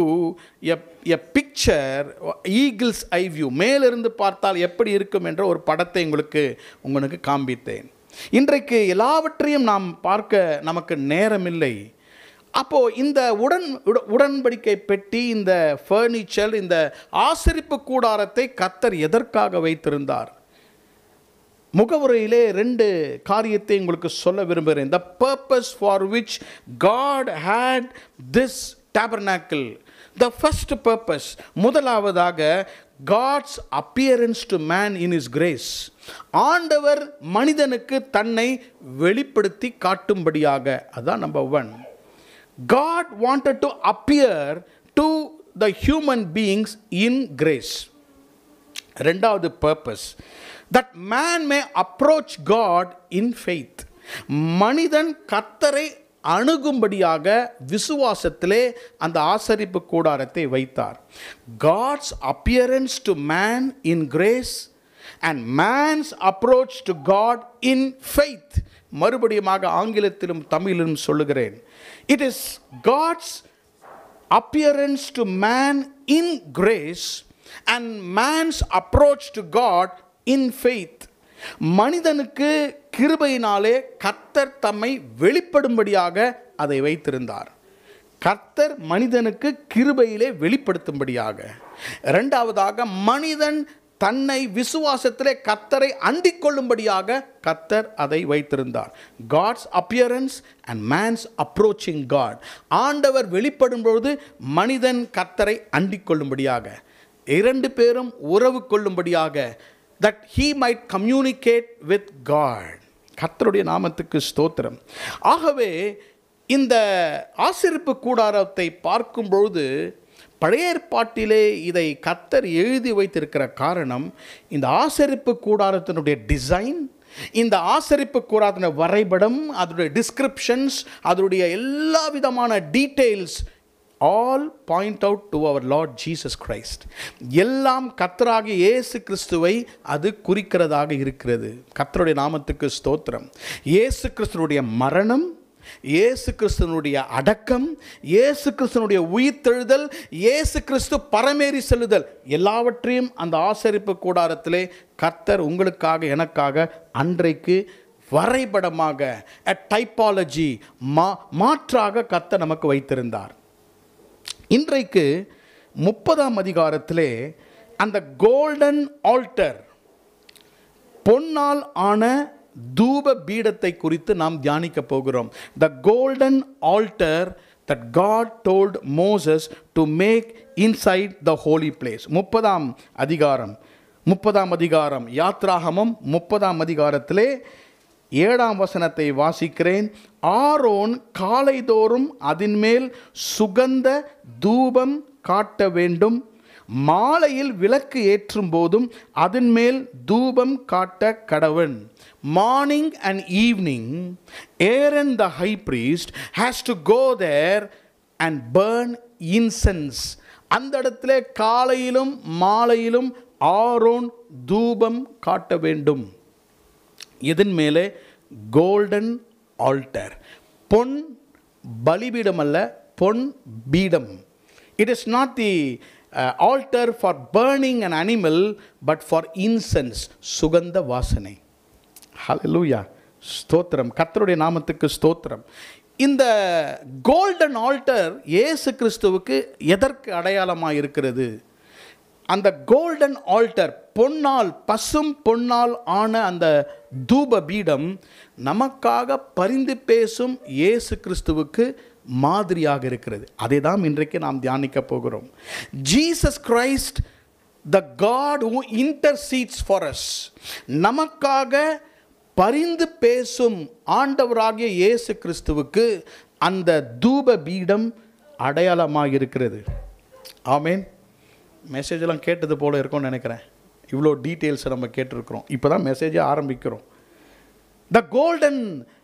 a picture eagle's eye view மேலிருந்து பார்த்தால் எப்படி இருக்கும் என்ற ஒரு படத்தை உங்களுக்கு உங்களுக்கு காண்பித்தேன் இன்றைக்கு எல்லாவற்றையும் நாம் பார்க்க நமக்கு நேரமில்லை அப்போது இந்த உடன் உட- உடன்படிக்கை பெட்டி இந்த ஃபர்னிச்சர் இந்த ஆசரிப்பு கூடாரத்தை கத்தர் எதற்காக வைத்திருந்தார் முகவுரையிலே ரெண்டு காரியத்தை உங்களுக்கு சொல்ல விரும்புகிறேன் the purpose for which God had this tabernacle the first purpose முதலாவதாக God's appearance to man in his grace ஆண்டவர் மனிதனுக்கு தன்னை வெளிப்படுத்தி காட்டும்படியாக அதான் number one God wanted to appear to the human beings in grace ரெண்டாவது purpose that man may approach God in faith மனிதன் கர்த்தரை அணுகும்படியாக விசுவாசத்திலே அந்த ஆசரிப்பு கூடாரத்தை வைத்தார் God's appearance to man in grace and man's approach to God in faith மறுபடியுமாக ஆங்கிலத்திலும் தமிழிலும் சொல்லுகிறேன் it is God's appearance to man in grace and man's approach to God in faith மனிதனுக்கு கிருபையினாலே கர்த்தர் தம்மை வெளிப்படும்படியாக அதை வைத்திருந்தார் கர்த்தர் மனிதனுக்கு கிருபையிலே வெளிப்படுத்தும்படியாக இரண்டாவதாக மனிதன் தன்னை விசுவாசத்திலே கர்த்தரை அண்டிக் கொள்ளும்படியாக கர்த்தர் அதை வைத்திருந்தார் God's appearance and man's approaching God ஆண்டவர் வெளிப்படும் பொழுது மனிதன் கர்த்தரை அண்டிக் கொள்ளும்படியாக இரண்டு பேரும் உறவு கொள்ளும்படியாக that he might communicate with God கர்த்தருடைய நாமத்துக்கு ஸ்தோத்திரம் ஆகவே இந்த ஆசிரிப்பு கூடாரத்தை பார்க்கும் பொழுது பழைய ஏற்பாட்டிலே இதை கத்தர் எழுதி வைத்திருக்கிற காரணம் இந்த ஆசரிப்பு கூடாரத்தினுடைய டிசைன் இந்த ஆசரிப்பு கூடாரத்தின வரைபடம் அதனுடைய டிஸ்கிரிப்ஷன்ஸ் அதனுடைய எல்லா விதமான details all point out to our Lord Jesus Christ எல்லாம் கத்தராகிய இயேசு கிறிஸ்துவை அது குறிக்கிறதாக இருக்கிறது கத்தருடைய நாமத்துக்கு ஸ்தோத்திரம் இயேசு கிறிஸ்துனுடைய மரணம் இயேசு கிறிஸ்துவனுடைய அடக்கம் இயேசு கிறிஸ்துவனுடைய உயிர்த்தெழுதல் இயேசு கிறிஸ்து பரமேறி செல்லுதல் எல்லாவற்றையும் அந்த ஆசரிப்பு கூடாரத்திலே கர்த்தர் உங்களுக்காக எனக்காக அன்றைக்கு வரைபடமாக டைப்பாலஜி மா மாற்றாக கர்த்தர் நமக்கு வைத்திருந்தார் இன்றைக்கு முப்பதாம் அதிகாரத்திலே அந்த கோல்டன் ஆல்டர் பொன்னால் ஆன தூப பீடத்தை குறித்து நாம் தியானிக்க போகிறோம் the golden altar that God told Moses to make inside the holy place முப்பதாம் அதிகாரம் முப்பதாம் அதிகாரம் யாத்ராகமம் முப்பதாம் அதிகாரத்திலே ஏழாம் வசனத்தை வாசிக்கிறேன் ஆரோன் காலைதோறும் அதன் மேல் சுகந்த தூபம் காட்ட வேண்டும் மாலையில் விளக்கு ஏற்றும் போதும் அதன் மேல் தூபம் காட்ட கடவன் morning and evening Aaron the high priest has to go there and burn incense அந்த இடத்துல காலையிலும் மாலையிலும் ஆரோன் தூபம் காட்ட வேண்டும் இதன் மேலே கோல்டன் ஆல்டர் பொன் பலிபீடம் அல்ல பொன் பீடம் it is not the altar for burning an animal but for incense சுகந்த வாசனை ஹalleluya ஸ்தோத்திரம் கர்த்தருடைய நாமத்துக்கு ஸ்தோத்திரம் இந்த கோல்டன் ஆல்டர் இயேசு கிறிஸ்துவுக்கு எதற்கு அடையாளமாக இருக்கிறது அந்த கோல்டன் ஆல்டர் பொன்னால் பசும் பொன்னால் ஆன அந்த தூப பீடம் நமக்காக பரிந்து பேசும் இயேசு கிறிஸ்துவுக்கு மாதிரியாக இருக்கிறது அதை தான் இன்றைக்கு நாம் தியானிக்க போகிறோம் Jesus Christ the God who intercedes for us நமக்காக பரிந்து பேசும் ஆண்டவராகிய இயேசு கிறிஸ்துவுக்கு அந்த தூப பீடம் அடையாளமாக இருக்கிறது ஆமேன் மெசேஜ் எல்லாம் கேட்டது போல இருக்கும்னு நினைக்கிறேன் இவ்வளோ டீட்டெயில்ஸை நம்ம கேட்டிருக்கிறோம் இப்போ தான் மெசேஜை ஆரம்பிக்கிறோம் த கோல்டன்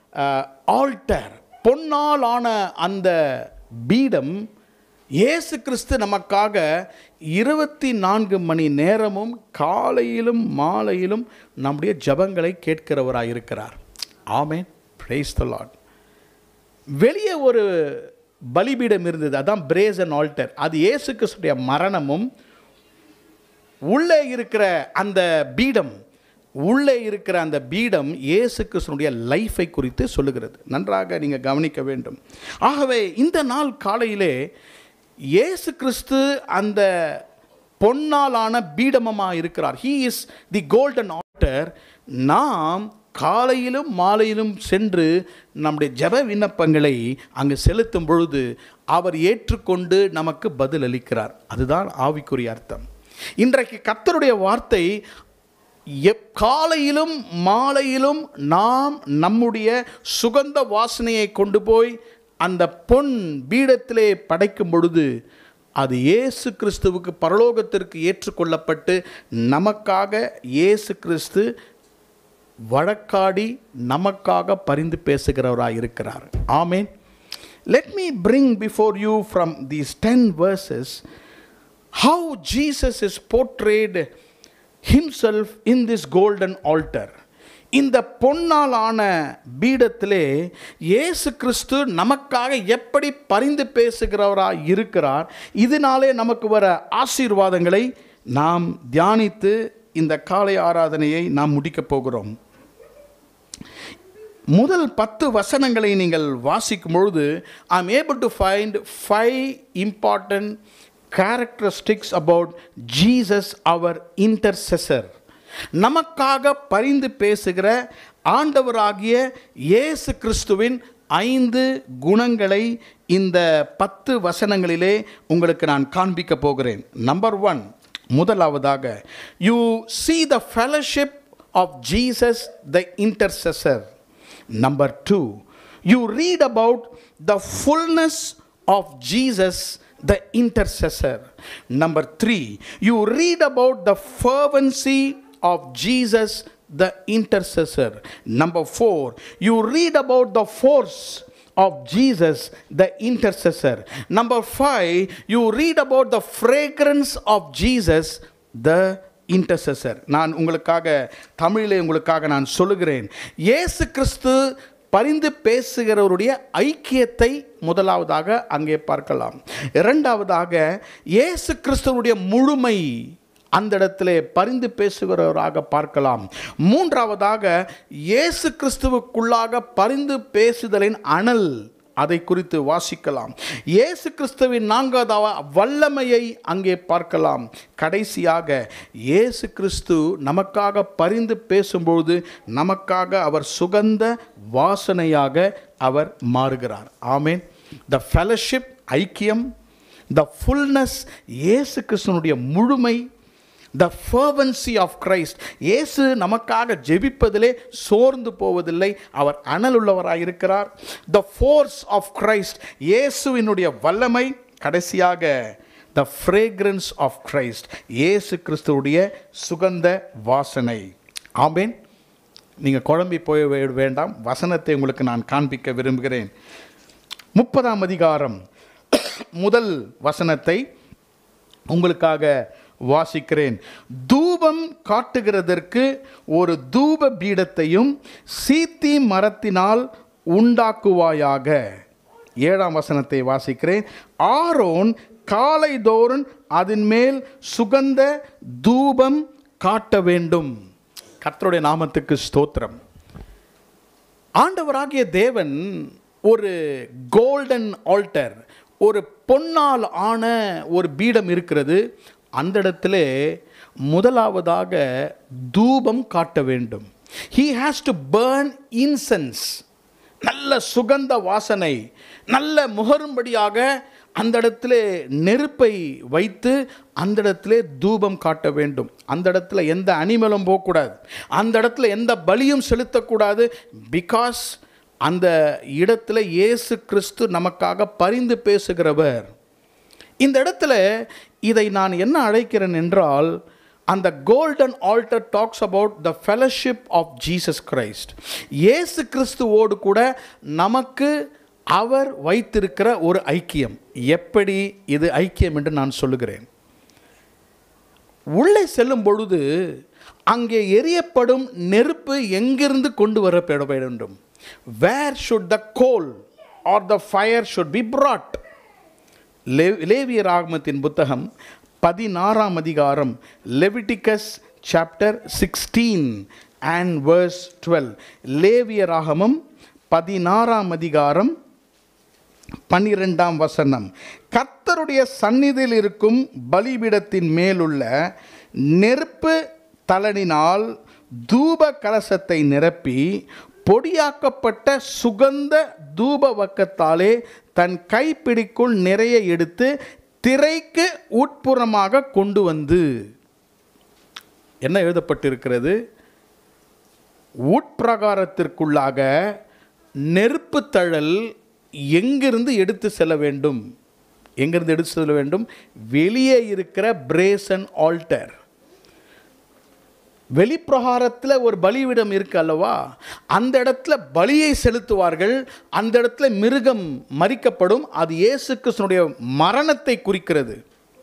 ஆல்டர் பொன்னால் ஆன அந்த பீடம் இயேசு கிறிஸ்து நமக்காக இருபத்தி நான்கு மணி நேரமும் காலையிலும் மாலையிலும் நம்முடைய ஜபங்களை கேட்கிறவராக இருக்கிறார் ஆமேன் பிரைஸ் த லார்ட் வெளியே ஒரு பலிபீடம் இருந்தது அதான் பிரேசன் ஆல்டர் அது இயேசு கிறிஸ்துடைய மரணமும் உள்ளே இருக்கிற அந்த பீடம் உள்ளே இருக்கிற அந்த பீடம் இயேசு கிறிஸ்துனுடைய லைஃபை குறித்து சொல்லுகிறது நன்றாக நீங்கள் கவனிக்க வேண்டும் ஆகவே இந்த நாள் காலையிலே இயேசு கிறிஸ்து அந்த பொன்னாலான பீடமமாக இருக்கிறார் he is the golden altar நாம் காலையிலும் மாலையிலும் சென்று நம்முடைய ஜெப விண்ணப்பங்களை அங்கு செலுத்தும் பொழுது அவர் ஏற்றுக்கொண்டு நமக்கு பதில் அளிக்கிறார் அதுதான் ஆவிக்குரிய அர்த்தம் இன்றைக்கு கர்த்தருடைய வார்த்தை எப் காலையிலும் மாலையிலும் நாம் நம்முடைய சுகந்த வாசனையை கொண்டு போய் அந்த பொன் பீடத்திலே படைக்கும் பொழுது அது இயேசு கிறிஸ்துவுக்கு பரலோகத்திற்கு ஏற்றுக்கொள்ளப்பட்டு நமக்காக இயேசு கிறிஸ்து வழக்காடி நமக்காக பரிந்து பேசுகிறவராக இருக்கிறார் ஆமேன் let me bring before you from these ten verses how Jesus is portrayed himself in this golden altar இந்த பொன்னால் ஆன பீடத்திலே இயேசு கிறிஸ்து நமக்காக எப்படி பரிந்து பேசுகிறவராக இருக்கிறார் இதனாலே நமக்கு வர ஆசீர்வாதங்களை நாம் தியானித்து இந்த காலை ஆராதனையை நாம் முடிக்கப் போகிறோம் முதல் பத்து வசனங்களை நீங்கள் வாசிக்கும் பொழுது I am able to find five important characteristics about Jesus அவர் இன்டர்செசர் நமக்காக பரிந்து பேசுகிற ஆண்டவராகிய இயேசு கிறிஸ்துவின் ஐந்து குணங்களை இந்த பத்து வசனங்களிலே உங்களுக்கு நான் காண்பிக்க போகிறேன் நம்பர் ஒன் முதலாவதாக you see the fellowship of Jesus the intercessor number 2 you read about the fullness of Jesus the intercessor number 3 you read about the fervency of Jesus the intercessor number 4 you read about the force of Jesus, the intercessor. Number five, you read about the fragrance of Jesus, the intercessor நான் உங்களுக்காக தமிழிலே உங்களுக்காக நான் சொல்லுகிறேன் இயேசு கிறிஸ்து பரிந்து பேசுகிறவருடைய ஐக்கியத்தை முதலாவதாக அங்கே பார்க்கலாம் இரண்டாவதாக இயேசு கிறிஸ்துவனுடைய முழுமை அந்த இடத்திலே பரிந்து பேசுகிறவராக பார்க்கலாம் மூன்றாவதாக இயேசு கிறிஸ்துவுக்குள்ளாக பரிந்து பேசுதலின் அனல் அதை குறித்து வாசிக்கலாம் இயேசு கிறிஸ்துவின் நான்காவது வல்லமையை அங்கே பார்க்கலாம் கடைசியாக இயேசு கிறிஸ்து நமக்காக பரிந்து பேசும்பொழுது நமக்காக அவர் சுகந்த வாசனையாக அவர் மாறுகிறார் ஆமேன் த ஃபெலோஷிப் ஐக்கியம் த ஃபுல்னஸ் இயேசு கிறிஸ்துனுடைய முழுமை த ஃபர்வன்சி ஆஃப் கிரைஸ்ட் இயேசு நமக்காக ஜெபிப்பதிலே சோர்ந்து போவதில்லை அவர் அனலுள்ளவராக இருக்கிறார் த ஃபோர்ஸ் ஆஃப் கிரைஸ்ட் இயேசுவினுடைய வல்லமை கடைசியாக த ஃப்ரேக்ரன்ஸ் ஆஃப் கிரைஸ்ட் இயேசு கிறிஸ்துவுடைய சுகந்த வாசனை ஆமேன் நீங்கள் குழம்பி போய் வே- வேண்டாம் வசனத்தை உங்களுக்கு நான் காண்பிக்க விரும்புகிறேன் முப்பதாம் அதிகாரம் முதல் வசனத்தை உங்களுக்காக வாசிக்கிறேன் தூபம் காட்டுகிறதற்கு ஒரு தூப பீடத்தையும் சீத்தி மரத்தினால் உண்டாக்குவாயாக ஏழாம் வசனத்தை வாசிக்கிறேன் ஆரோன் காலைதோறும் அதன் மேல் சுகந்த தூபம் காட்ட வேண்டும் கர்த்தருடைய நாமத்துக்கு ஸ்தோத்திரம் ஆண்டவராகிய தேவன் ஒரு கோல்டன் ஆல்டர் ஒரு பொன்னால் ஆன ஒரு பீடம் இருக்கிறது அந்த இடத்துல முதலாவதாக தூபம் காட்ட வேண்டும் he has to burn incense நல்ல சுகந்த வாசனை நல்ல முகரும்படியாக அந்த இடத்துல நெருப்பை வைத்து அந்த இடத்துல தூபம் காட்ட வேண்டும் அந்த இடத்துல எந்த அனிமலும் போகக்கூடாது அந்த இடத்துல எந்த பலியும் செலுத்தக்கூடாது பிகாஸ் அந்த இடத்துல இயேசு கிறிஸ்து நமக்காக பரிந்து பேசுகிறவர் இந்த இடத்துல இதை நான் என்ன அழைக்கிறேன் என்றால் அந்த golden altar talks about the fellowship of Jesus Christ இயேசு கிறிஸ்துவோடு கூட நமக்கு அவர் வைத்திருக்கிற ஒரு ஐக்கியம் எப்படி இது ஐக்கியம் என்று நான் சொல்லுகிறேன் உள்ளே செல்லும் பொழுது அங்கே எரியப்படும் நெருப்பு எங்கிருந்து கொண்டு வரப்பட வேண்டும் where should the coal or the fire should be brought லே- லேவியர் ஆகமத்தின் புத்தகம் பதினாறாம் அதிகாரம் Leviticus chapter sixteen and verse twelve லேவியர் ஆகமம் பதினாறாம் அதிகாரம் பன்னிரெண்டாம் வசனம் கர்த்தருடைய சந்நிதியில் இருக்கும் பலிபீடத்தின் மேலுள்ள நெருப்பு தலனினால் தூப கலசத்தை நிரப்பி பொடியாக்கப்பட்ட சுகந்த தூப வக்கத்தாலே தன் கைப்பிடிக்குள் நிறைய எடுத்து திரைக்கு உட்புறமாக கொண்டு வந்து என்ன எழுதப்பட்டிருக்கிறது உட்பிரகாரத்திற்குள்ளாக நெருப்பு தழல் எங்கிருந்து எடுத்து செல்ல வேண்டும் எங்கிருந்து எடுத்து செல்ல வேண்டும் வெளியே இருக்கிற பிரேசன் ஆல்டர் வெளிப்பிரகாரத்தில் ஒரு பலிவிடம் இருக்கு அல்லவா அந்த இடத்துல பலியை செலுத்துவார்கள் அந்த இடத்துல மிருகம் மறிக்கப்படும் அது இயேசு கிறிஸ்துனுடைய மரணத்தை குறிக்கிறது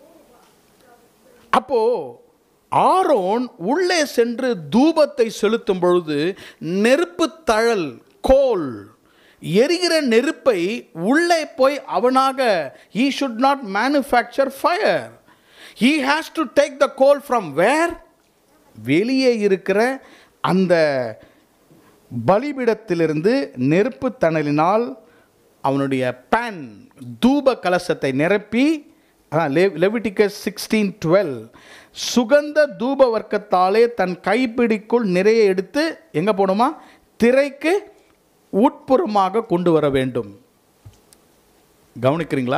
அப்போ ஆரோன் உள்ளே சென்று தூபத்தை செலுத்தும் பொழுது நெருப்பு தழல் கோல் எரிகிற நெருப்பை உள்ளே போய் அவனாக he should not manufacture fire he has to take the coal from where வெளியே இருக்கிற அந்த பலிபீடத்திலிருந்து நெருப்பு தணலினால் அவனுடைய பேன் தூப கலசத்தை நிரப்பி லெவிட்டிகஸ் சிக்ஸ்டீன் டுவெல் சுகந்த தூப வர்க்கத்தாலே தன் கைப்பிடிக்குள் நிறைய எடுத்து எங்கே போகணுமா திரைக்கு உட்புறமாக கொண்டு வர வேண்டும் கவனிக்கிறீங்களா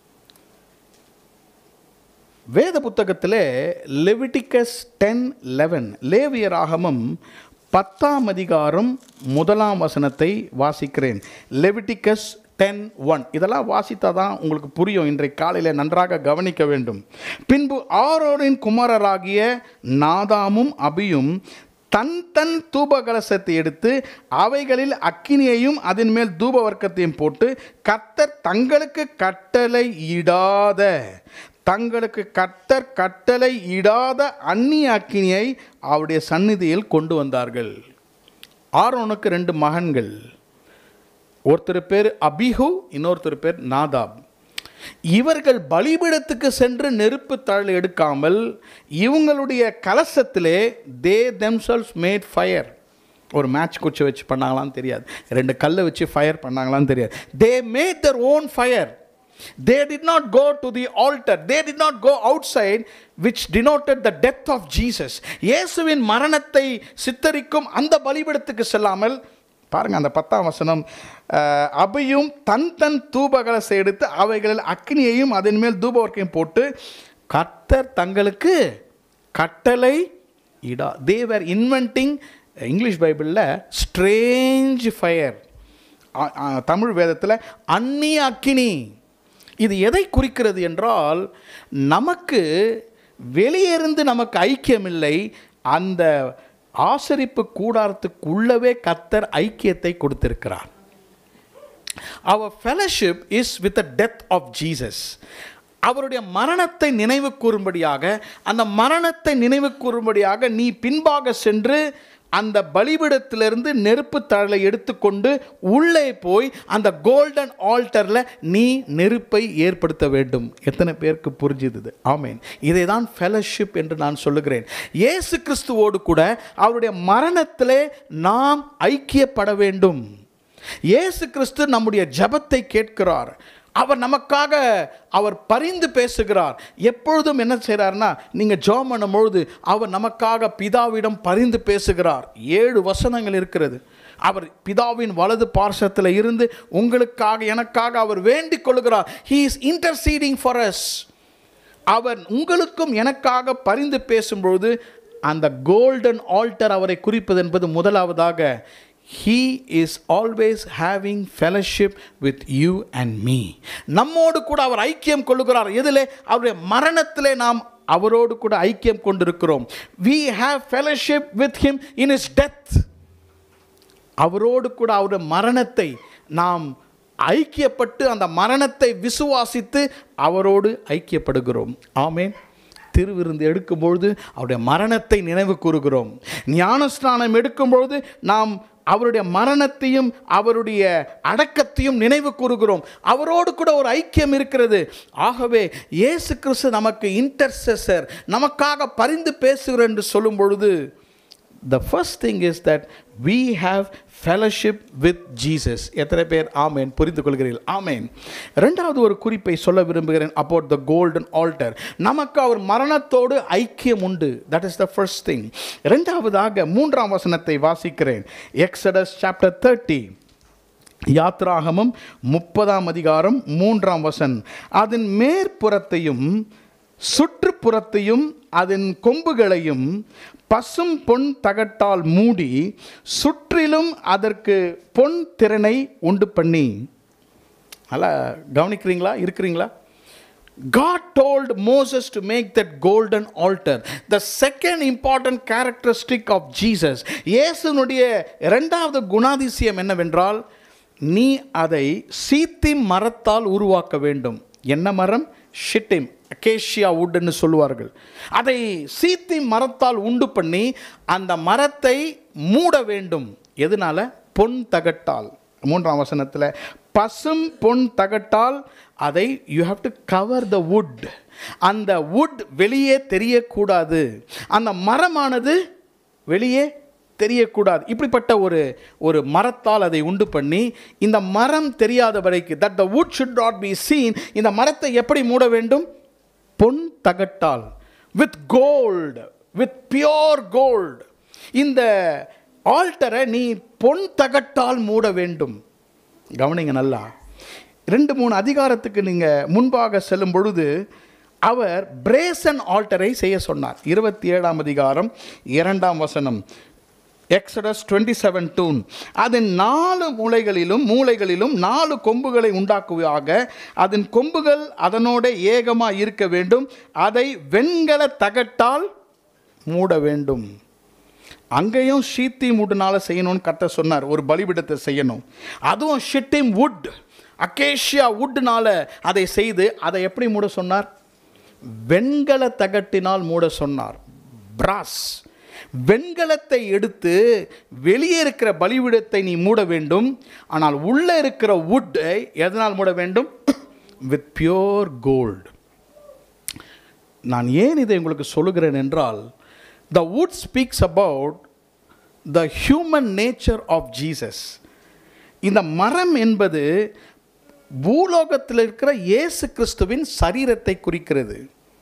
வேத புத்தகத்தில் லெவிட்டிகஸ் டென் லெவன் லேவியர் ஆகமம் பத்தாம் அதிகாரம் முதலாம் வசனத்தை வாசிக்கிறேன் லெவிட்டிகஸ் டென் ஒன் இதெல்லாம் வாசித்தா தான் உங்களுக்கு புரியும் இன்றைக்கு காலையில் நன்றாக கவனிக்க வேண்டும் பின்பு ஆரோரின் குமாரராகிய நாதாமும் அபியும் தன் தன் தூப கலசத்தை எடுத்து அவைகளில் அக்கினியையும் அதன் மேல் தூப வர்க்கத்தையும் போட்டு கர்த்தர் தங்களுக்கு கட்டளை இடாத தங்களுக்கு கர்த்தர் கட்டளை இடாத அந்நிய அக்கினியை அவருடைய சந்நிதியில் கொண்டு வந்தார்கள் ஆரோனுக்கு ரெண்டு மகன்கள் ஒருத்தர் பேர் அபிஹு இன்னொருத்தர் பேர் நாதாப் இவர்கள் பலிபீடத்துக்கு சென்று நெருப்பு தழல் எடுக்காமல் இவங்களுடைய கலசத்திலே தே themselves மேட் ஃபயர் ஒரு மேட்ச் குச்சி வச்சு பண்ணாங்களான்னு தெரியாது ரெண்டு கல்லை வச்சு ஃபயர் பண்ணாங்களான்னு தெரியாது they made their own fire they did not go to the altar they did not go outside which denoted the death of Jesus இயேசுவின் மரணத்தை சித்தரிக்கும் அந்த பலிபீடத்துக்கு செல்லாமல் பாருங்க அந்த பத்தாம் வசனம் அஹ், அபியும் தன் தன் தூபகலசை எடுத்து அவைகளில் அக்னியையும் அதன் மேல் தூபவர்க்கையும் போட்டு கர்த்தர் தங்களுக்கு கட்டளை இடா தேவர் இன்வென்டிங் இங்கிலீஷ் பைபிளில் ஸ்ட்ரேஞ்ச் ஃபயர் தமிழ் வேதத்தில் அந்நிய அக்கினி இது எதை குறிக்கிறது என்றால் நமக்கு வெளியிருந்து நமக்கு ஐக்கியமில்லை அந்த ஆசரிப்பு கூடாரத்துக்குள்ளவே கத்தர் ஐக்கியத்தை கொடுத்திருக்கிறார் அவர் fellowship is with the death of Jesus அவருடைய மரணத்தை நினைவு கூறும்படியாக அந்த மரணத்தை நினைவு கூறும்படியாக நீ பின்பாக சென்று அந்த பலிபிடத்திலிருந்து நெருப்பு தழலை எடுத்துக்கொண்டு உள்ளே போய் அந்த கோல்டன் ஆல்டரில் நீ நெருப்பை ஏற்படுத்த வேண்டும் எத்தனை பேருக்கு புரிஞ்சுது ஆமேன் இதை தான் ஃபெலோஷிப் என்று நான் சொல்லுகிறேன் இயேசு கிறிஸ்துவோடு கூட அவருடைய மரணத்திலே நாம் ஐக்கியப்பட வேண்டும் இயேசு கிறிஸ்து நம்முடைய ஜெபத்தை கேட்கிறார் அவர் நமக்காக அவர் பரிந்து பேசுகிறார் எப்பொழுதும் என்ன செய்கிறார்னா நீங்கள் ஜெபம் பண்ணும்பொழுது அவர் நமக்காக பிதாவிடம் பரிந்து பேசுகிறார் ஏழு வசனங்கள் இருக்கிறது அவர் பிதாவின் வலது பார்சத்தில் இருந்து உங்களுக்காக எனக்காக அவர் வேண்டிக் கொள்கிறார் he is interceding for us அவர் உங்களுக்கும் எனக்காக பரிந்து பேசும்பொழுது அந்த கோல்டன் ஆல்டர் அவரை குறிப்பது என்பது முதலாவதாக he is always having fellowship with you and me நம்மோடு கூட அவர் ஐக்கியம் கொள்ளுகிறார் எதிலே அவருடைய மரணத்திலே நாம் அவரோடு கூட ஐக்கியம் கொண்டிருக்கிறோம் we have fellowship with him in his death அவரோடு கூட அவருடைய மரணத்தை நாம் ஐக்கியப்பட்டு அந்த மரணத்தை விசுவாசித்து அவரோடு ஐக்கியப்படுகிறோம் ஆமேன் திருவிருந்து எடுக்கும்பொழுது அவருடைய மரணத்தை நினைவு கூறுகிறோம் ஞானஸ்நானம் எடுக்கும்பொழுது நாம் அவருடைய மரணத்தையும் அவருடைய அடக்கத்தையும் நினைவு கூறுகிறோம் அவரோடு கூட ஒரு ஐக்கியம் இருக்கிறது ஆகவே இயேசு கிறிஸ்து நமக்கு இன்டர்செசர் நமக்காக பரிந்து பேசுகிறோம் என்று சொல்லும் பொழுது the first thing is that we have fellowship with Jesus எத்தனை பேர் ஆமேன் புரிந்து கொள்கிறீர்கள் ஆமேன் ரெண்டாவது ஒரு குறிப்பை சொல்ல விரும்புகிறேன் about the golden altar நமக்கு அவர் மரணத்தோடு ஐக்கியம் உண்டு that is the first thing ரெண்டாவதாக மூன்றாம் வசனத்தை வாசிக்கிறேன் எக்ஸடஸ் சாப்டர் தேர்ட்டி யாத்ராகமம் முப்பதாம் அதிகாரம் மூன்றாம் வசன் அதன் மேற்புறத்தையும் சுற்றுப்புறத்தையும் அதன் கொம்புகளையும் பசும் பொன் தகட்டால் மூடி சுற்றிலும் அதற்கு பொன் திறனை உண்டு பண்ணி நல்லா கவனிக்கிறீங்களா இருக்கிறீங்களா God told Moses to make that golden altar. The second important characteristic of Jesus. இயேசுனுடைய இரண்டாவது குணாதிசயம் என்னவென்றால் நீ அதை சீத்தி மரத்தால் உருவாக்க வேண்டும் என்ன மரம் ஷிட்டிம் அகேஷியா வுட்னு சொல்லுவார்கள் அதை சீத்தி மரத்தால் உண்டு பண்ணி அந்த மரத்தை மூட வேண்டும் எதனால பொன் தகட்டால் மூன்றாம் வசனத்தில் பசும் பொன் தகட்டால் அதை you have to cover the wood அந்த வுட் வெளியே தெரியக்கூடாது அந்த மரமானது வெளியே தெரியக்கூடாது இப்படிப்பட்ட ஒரு ஒரு மரத்தால் அதை உண்டு பண்ணி இந்த மரம் தெரியாத வரைக்கும் that the wood should not be seen இந்த மரத்தை எப்படி மூட வேண்டும் பொன் தகட்டால் with gold with pure gold இந்த ஆல்டரை நீ பொன் தகட்டால் மூட வேண்டும் கவனிங்க நல்லா ரெண்டு மூணு அதிகாரத்துக்கு நீங்கள் முன்பாக செல்லும் பொழுது அவர் பிரேசன் ஆல்டரை செய்ய சொன்னார் இருபத்தி ஏழாம் அதிகாரம் இரண்டாம் வசனம் எக்ஸடஸ் டுவெண்ட்டி செவன் டூன் அதன் நாலு மூலைகளிலும் மூலைகளிலும் நாலு கொம்புகளை உண்டாக்குவாக அதன் கொம்புகள் அதனோட ஏகமாக இருக்க வேண்டும் அதை வெண்கல தகட்டால் மூட வேண்டும் அங்கேயும் ஷீத்தி மூடுனால செய்யணும்னு கத்த சொன்னார் ஒரு பலிபிடத்தை செய்யணும் அதுவும் ஷிட்டிம் வுட் அக்கேஷியா வுட்னால அதை செய்து அதை எப்படி மூட சொன்னார் வெண்கல தகட்டினால் மூட சொன்னார் பிராஸ் வெண்கலத்தை எடுத்து வெளியே இருக்கிற பலிவிடத்தை நீ மூட வேண்டும் ஆனால் உள்ளே இருக்கிற வுட்டை எதனால் மூட வேண்டும் வித் பியோர் கோல்டு நான் ஏன் இதை உங்களுக்கு சொல்லுகிறேன் என்றால் the wood speaks about the human nature of Jesus இந்த மரம் என்பது பூலோகத்தில் இருக்கிற இயேசு கிறிஸ்துவின் சரீரத்தை குறிக்கிறது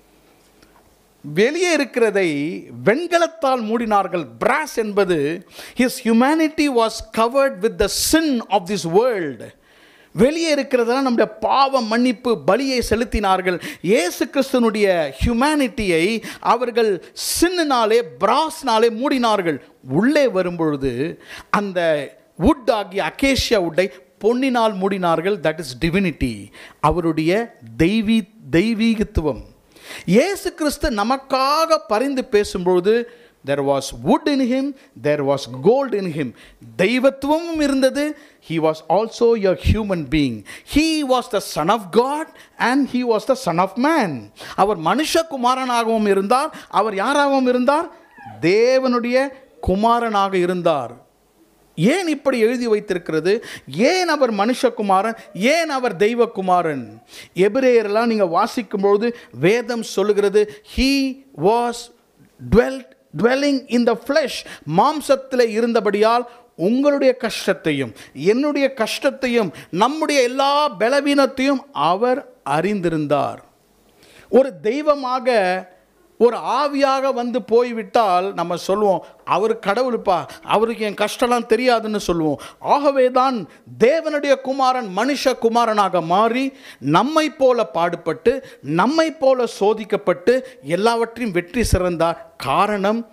வெளியே இருக்கிறதை வெண்கலத்தால் மூடினார்கள் பிராஸ் என்பது his humanity was covered with the sin of this world வெளியே இருக்கிறதெல்லாம் நம்முடைய பாவ மன்னிப்பு பலியை செலுத்தினார்கள் இயேசு கிறிஸ்துனுடைய ஹியூமனிட்டியை அவர்கள் சின்னினாலே பிராஸ்னாலே மூடினார்கள் உள்ளே வரும்பொழுது அந்த வுட் ஆகிய அகேஷியா வுட்டை பொன்னினால் மூடினார்கள் தட் இஸ் டிவினிட்டி அவருடைய தெய்வீ தெய்வீகத்துவம் இயேசு கிறிஸ்து நமக்காக பரிந்து பேசும்பொழுது there was wood in him there was gold in him தெய்வத்துவமும் இருந்தது he was also a human being he was the son of God and he was the son of man அவர் மனுஷகுமாரனாகவும் இருந்தார் அவர் யாராகவும் இருந்தார் தேவனுடைய குமாரனாக இருந்தார் ஏன் இப்படி எழுதி வைத்திருக்கிறது ஏன் அவர் மனுஷகுமாரன் ஏன் அவர் தெய்வகுமாரன் எபிரேயரெல்லாம் நீங்கள் வாசிக்கும்பொழுது வேதம் சொல்லுகிறது he was dwell dwelling in the flesh மாம்சத்தில் இருந்தபடியால் உங்களுடைய கஷ்டத்தையும் என்னுடைய கஷ்டத்தையும் நம்முடைய எல்லா பலவீனத்தையும் அவர் அறிந்திருந்தார் ஒரு தெய்வமாக ஒரு ஆவியாக வந்து போய்விட்டால் நம்ம சொல்லுவோம் அவர் கடவுளுப்பா அவருக்கு என் கஷ்டம்லாம் தெரியாதுன்னு சொல்லுவோம் ஆகவே தான் தேவனுடைய குமாரன் மனுஷ குமாரனாக மாறி நம்மை போல பாடுபட்டு நம்மை போல சோதிக்கப்பட்டு எல்லாவற்றையும் வெற்றி சிறந்தார் காரணம்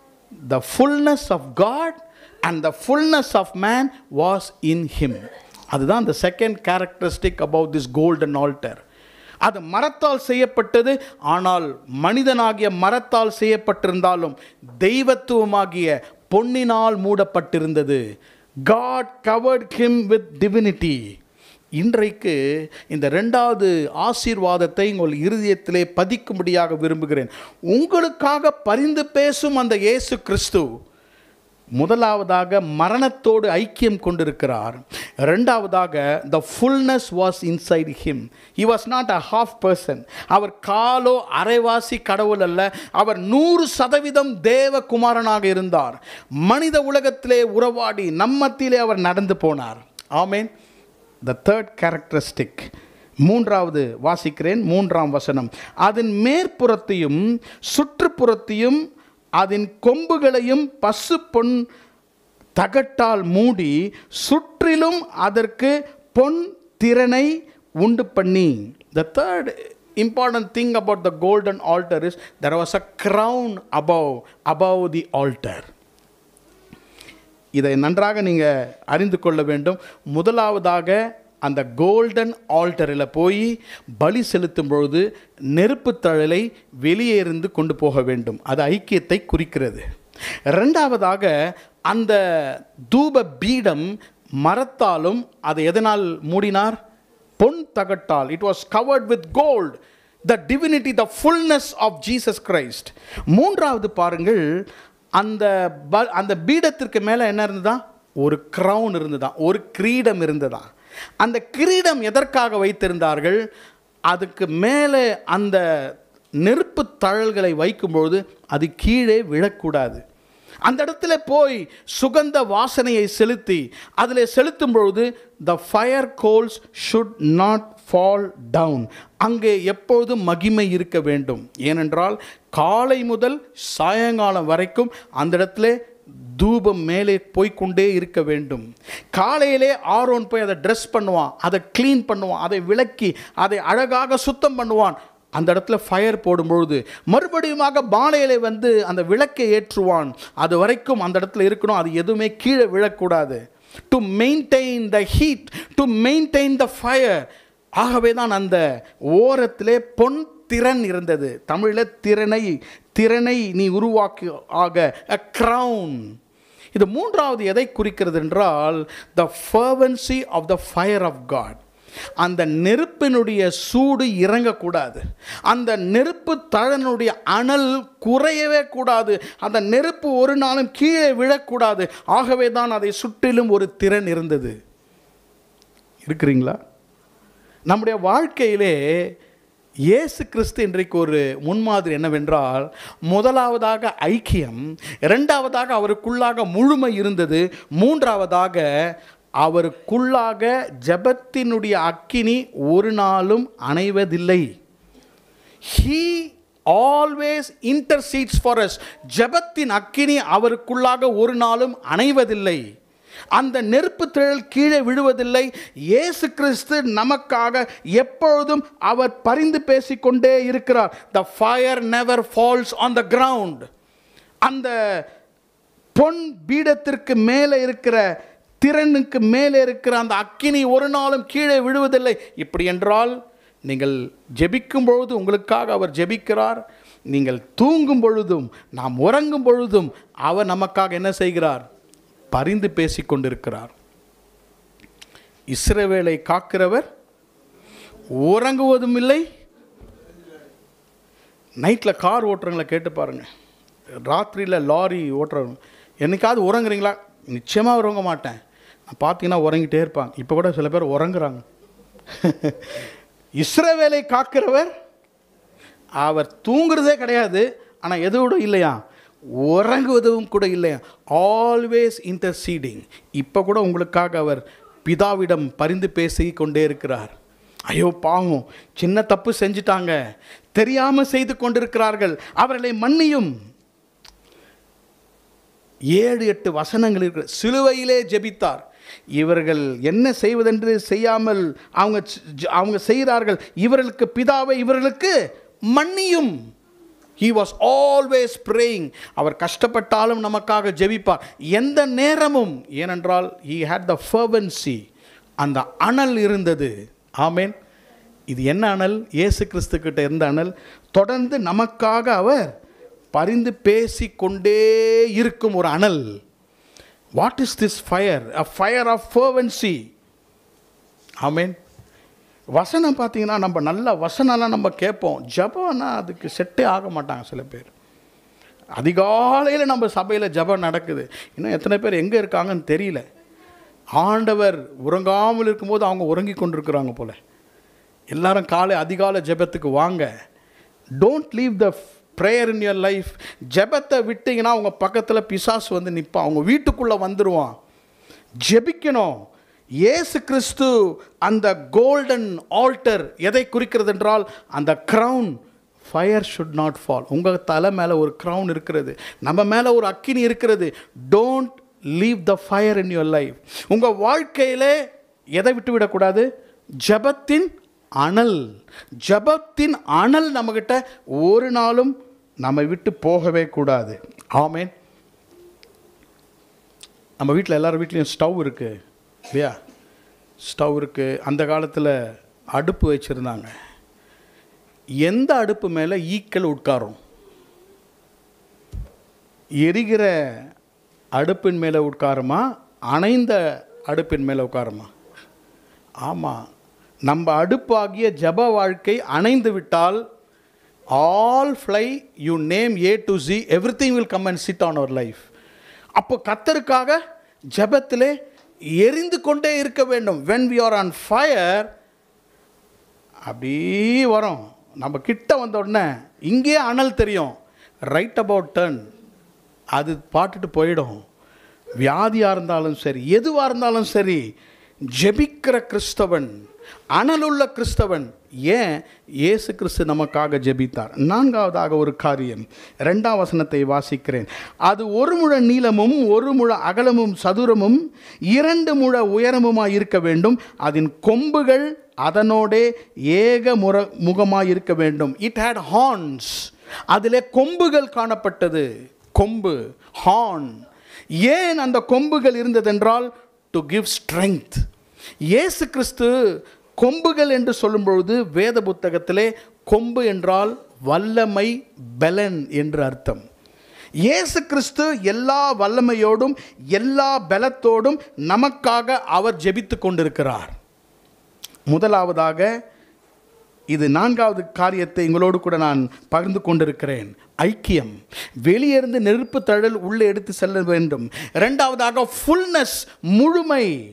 the fullness of God and the fullness of man was in him அதுதான் the second characteristic about this golden altar அது மரத்தால் செய்யப்பட்டது ஆனால் மனிதனாகிய மரத்தால் செய்யப்பட்டிருந்தாலும் தெய்வத்துவமாகிய பொன்னினால் மூடப்பட்டிருந்தது God covered him with divinity இன்றைக்கு இந்த ரெண்டாவது ஆசீர்வாதத்தை உங்கள் இருதயத்திலே பதிக்கும்படியாக விரும்புகிறேன் உங்களுக்காக பரிந்து பேசும் அந்த இயேசு கிறிஸ்து முதலாவதாக மரணத்தோடு ஐக்கியம் கொண்டிருக்கிறார் ரெண்டாவதாக the fullness was inside him he was not a half person அவர் காலோ அரைவாசி கடவுள் அல்ல அவர் நூறு சதவீதம் தேவ குமாரனாக இருந்தார் மனித உலகத்திலே உறவாடி நம்மத்திலே அவர் நடந்து போனார் ஆமேன் த தேர்ட் கேரக்டரிஸ்டிக் மூன்றாவது வாசிக்கிறேன் மூன்றாம் வசனம் அதன் மேற்புறத்தையும் சுற்றுப்புறத்தையும் அதன் கொம்புகளையும் பசு பொன் தகட்டால் மூடி சுற்றிலும் அதற்கு பொன் திறனை உண்டு பண்ணி the third important thing about the golden altar is there was a crown above above the altar இதை நன்றாக நீங்கள் அறிந்து கொள்ள வேண்டும் முதலாவதாக அந்த கோல்டன் ஆல்டரில் போய் பலி செலுத்தும் பொழுது நெருப்பு தழலை வெளியே இருந்து கொண்டு போக வேண்டும் அது ஐக்கியத்தை குறிக்கிறது ரெண்டாவதாக அந்த தூப பீடம் மரத்தாலும் அதை எதனால் மூடினார் பொன் தகட்டால் it was covered with gold the divinity the fullness of Jesus Christ மூன்றாவது பாருங்கள் அந்த ப அந்த பீடத்திற்கு மேலே என்ன இருந்ததா ஒரு க்ரௌன் இருந்ததா ஒரு கிரீடம் இருந்ததா அந்த கிரீடம் எதற்காக வைத்திருந்தார்கள் அதுக்கு மேலே அந்த நெருப்பு தழல்களை வைக்கும்பொழுது அது கீழே விழக்கூடாது அந்த இடத்துல போய் சுகந்த வாசனையை செலுத்தி அதில் செலுத்தும் பொழுது the fire coals should not fall down அங்கே எப்பொழுதும் மகிமை இருக்க வேண்டும் ஏனென்றால் காலை முதல் சாயங்காலம் வரைக்கும் அந்த இடத்துல தூபம் மேலே போய்க்கொண்டே இருக்க வேண்டும் காலையிலே ஆரோன் போய் அதை ட்ரெஸ் பண்ணுவான் அதை க்ளீன் பண்ணுவான் அதை விளக்கி அதை அழகாக சுத்தம் பண்ணுவான் அந்த இடத்துல ஃபயர் போடும்பொழுது மறுபடியுமாக பானையிலே வந்து அந்த விளக்கை ஏற்றுவான் அது வரைக்கும் அந்த இடத்துல இருக்கணும் அது எதுவுமே கீழே விழக்கூடாது to maintain the heat to maintain the fire ஆகவே தான் அந்த ஓரத்திலே பொன் திறன் இருந்தது தமிழில் திறனை திறனை நீ உருவாக்கி ஆக அ க்ரௌன் இது மூன்றாவது எதை குறிக்கிறது என்றால் the fervency of the fire of God அந்த நெருப்பினுடைய சூடு இறங்கக்கூடாது அந்த நெருப்பு தழனுடைய அனல் குறையவே கூடாது அந்த நெருப்பு ஒரு நாளும் கீழே விழக்கூடாது ஆகவே தான் அதை சுற்றிலும் ஒரு திறன் இருந்தது இருக்கிறீங்களா நம்முடைய வாழ்க்கையிலே இயேசு கிறிஸ்து இன்றைக்கு ஒரு முன்மாதிரி என்னவென்றால் முதலாவதாக ஐக்கியம் இரண்டாவதாக அவருக்குள்ளாக முழுமை இருந்தது மூன்றாவதாக அவருக்குள்ளாக ஜெபத்தினுடைய அக்கினி ஒரு நாளும் அணைவதில்லை he always intercedes for us ஜெபத்தின் அக்கினி அவருக்குள்ளாக ஒரு நாளும் அணைவதில்லை அந்த நெருப்பு திரள் கீழே விழுவதில்லை இயேசு கிறிஸ்து நமக்காக எப்பொழுதும் அவர் பரிந்து பேசிக்கொண்டே இருக்கிறார் the fire never falls on the ground அந்த பொன் பீடத்திற்கு மேலே இருக்கிற திறனுக்கு மேலே இருக்கிற அந்த அக்கினி ஒரு நாளும் கீழே விழுவதில்லை இப்படி என்றால் நீங்கள் ஜெபிக்கும் பொழுது உங்களுக்காக அவர் ஜெபிக்கிறார் நீங்கள் தூங்கும் பொழுதும் நாம் உறங்கும் பொழுதும் அவர் நமக்காக என்ன செய்கிறார் பரிந்து பேசிக் கொண்டிருக்கிறார் இஸ்ரவேலை காக்கிறவர் உறங்குவதும் இல்லை நைட்டில் கார் ஓட்டுறவங்களை கேட்டு பாருங்க ராத்திரியில் லாரி ஓட்டுறவங்க என்னைக்காவது உறங்குறீங்களா நிச்சயமாக உறங்க மாட்டேன் நான் பார்த்தீங்கன்னா உறங்கிட்டே இருப்பாங்க இப்போ கூட சில பேர் உறங்குறாங்க இஸ்ரவேலை காக்கிறவர் அவர் தூங்குறதே கிடையாது ஆனால் எது கூட இல்லையா உறங்குவதும் கூட இல்லையா ஆல்வேஸ் இன்டர்சீடிங் இப்போ கூட உங்களுக்காக அவர் பிதாவிடம் பரிந்து பேசி கொண்டே இருக்கிறார் ஐயோ பாவம் சின்ன தப்பு செஞ்சிட்டாங்க தெரியாமல் செய்து கொண்டிருக்கிறார்கள் அவர்களை மன்னியும் ஏழு எட்டு வசனங்கள் இருக்கிற சிலுவையிலே ஜெபித்தார் இவர்கள் என்ன செய்வதென்று செய்யாமல் அவங்க ஜ- அவங்க செய்கிறார்கள் இவர்களுக்கு பிதாவை இவர்களுக்கு மன்னியும் ஹி வாஸ் ஆல்வேஸ் praying அவர் கஷ்டப்பட்டாலும் நமக்காக ஜெபிப்பார் எந்த நேரமும் ஏனென்றால் he had the fervency அந்த அனல் இருந்தது ஆமென் இது என்ன அனல் இயேசு கிறிஸ்து கிட்ட இருந்த அனல் தொடர்ந்து நமக்காக அவர் பரிந்து பேசி கொண்டே இருக்கும் ஒரு அனல் what is this fire a fire of fervency ஆமென் வசனம் பார்த்தீங்கன்னா நம்ம நல்ல வசனம்லாம் நம்ம கேட்போம் ஜபம்னா அதுக்கு செட்டே ஆக மாட்டாங்க சில பேர் அதிகாலையில் நம்ம சபையில் ஜபம் நடக்குது இன்னும் எத்தனை பேர் எங்கே இருக்காங்கன்னு தெரியல ஆண்டவர் உறங்காமல் இருக்கும்போது அவங்க உறங்கி கொண்டிருக்கிறாங்க போல எல்லாரும் காலை அதிகாலை ஜெபத்துக்கு வாங்க don't leave the prayer in your life ஜெபத்தை விட்டீங்கன்னா அவங்க பக்கத்தில் பிசாசு வந்து நிற்பான் அவங்க வீட்டுக்குள்ளே வந்துடுவான் ஜெபிக்கணும் இயேசு கிறிஸ்து அந்த கோல்டன் ஆல்டர் எதை குறிக்கிறது என்றால் அந்த crown fire should not fall உங்கள் தலை மேலே ஒரு crown இருக்கிறது நம்ம மேலே ஒரு அக்கினி இருக்கிறது don't leave the fire in your life உங்கள் வாழ்க்கையிலே எதை விட்டு விடக்கூடாது ஜபத்தின் அனல் ஜபத்தின் அனல் நம்மக்கிட்ட ஒரு நாளும் நம்மை விட்டு போகவே கூடாது ஆமென் நம்ம வீட்டில் எல்லார் வீட்லேயும் ஸ்டவ் இருக்குது இல்லையா ஸ்டவ் இருக்குது அந்த காலத்தில் அடுப்பு வச்சுருந்தாங்க எந்த அடுப்பு மேலே ஈக்கள் உட்காரும் எரிகிற அடுப்பின் மேலே உட்காருமா அணைந்த அடுப்பின் மேலே உட்காருமா ஆமாம் நம்ம அடுப்பாகிய ஜப வாழ்க்கை அணைந்து விட்டால் all fly you name A to Z everything will come and sit on our life அப்போ கத்தருக்காக ஜெபத்திலே எரிந்து கொண்டே இருக்க வேண்டும் when we are on fire அப்படியே வரும் நம்ம கிட்ட வந்த உடனே இங்கேயே அனல் தெரியும் ரைட் அபவுட் டர்ன் அது பாட்டுட்டு போயிடும் வியாதியாக இருந்தாலும் சரி எதுவாக இருந்தாலும் சரி ஜெபிக்கிற கிறிஸ்தவன் அனலுள்ள கிறிஸ்தவன் ஏன் இயேசு கிறிஸ்து நமக்காக ஜெபித்தார் நான்காவதாக ஒரு காரியம் ரெண்டாம் வசனத்தை வாசிக்கிறேன் அது ஒரு முழ நீளமும் ஒரு முழ அகலமும் சதுரமும் இரண்டு முழ உயரமுமாய் இருக்க வேண்டும் அதன் கொம்புகள் அதனோடே ஏக முற முகமாய் இருக்க வேண்டும் இட் ஹேட் ஹார்ன்ஸ் அதிலே கொம்புகள் காணப்பட்டது கொம்பு ஹார்ன் ஏன் அந்த கொம்புகள் இருந்ததென்றால் டு கிவ் ஸ்ட்ரெங்க் இயேசு கிறிஸ்து கொம்புகள் என்று சொல்லும் பொழுது வேத புத்தகத்திலே கொம்பு என்றால் வல்லமை பலன் என்று அர்த்தம் இயேசு கிறிஸ்து எல்லா வல்லமையோடும் எல்லா பலத்தோடும் நமக்காக அவர் ஜெபித்து கொண்டிருக்கிறார் முதலாவதாக இது நான்காவது காரியத்தை எங்களோடு கூட நான் பகிர்ந்து கொண்டிருக்கிறேன் ஐக்கியம் வெளியிருந்து நெருப்பு தழல் உள்ளே எடுத்து செல்ல வேண்டும் இரண்டாவதாக ஃபுல்னஸ் முழுமை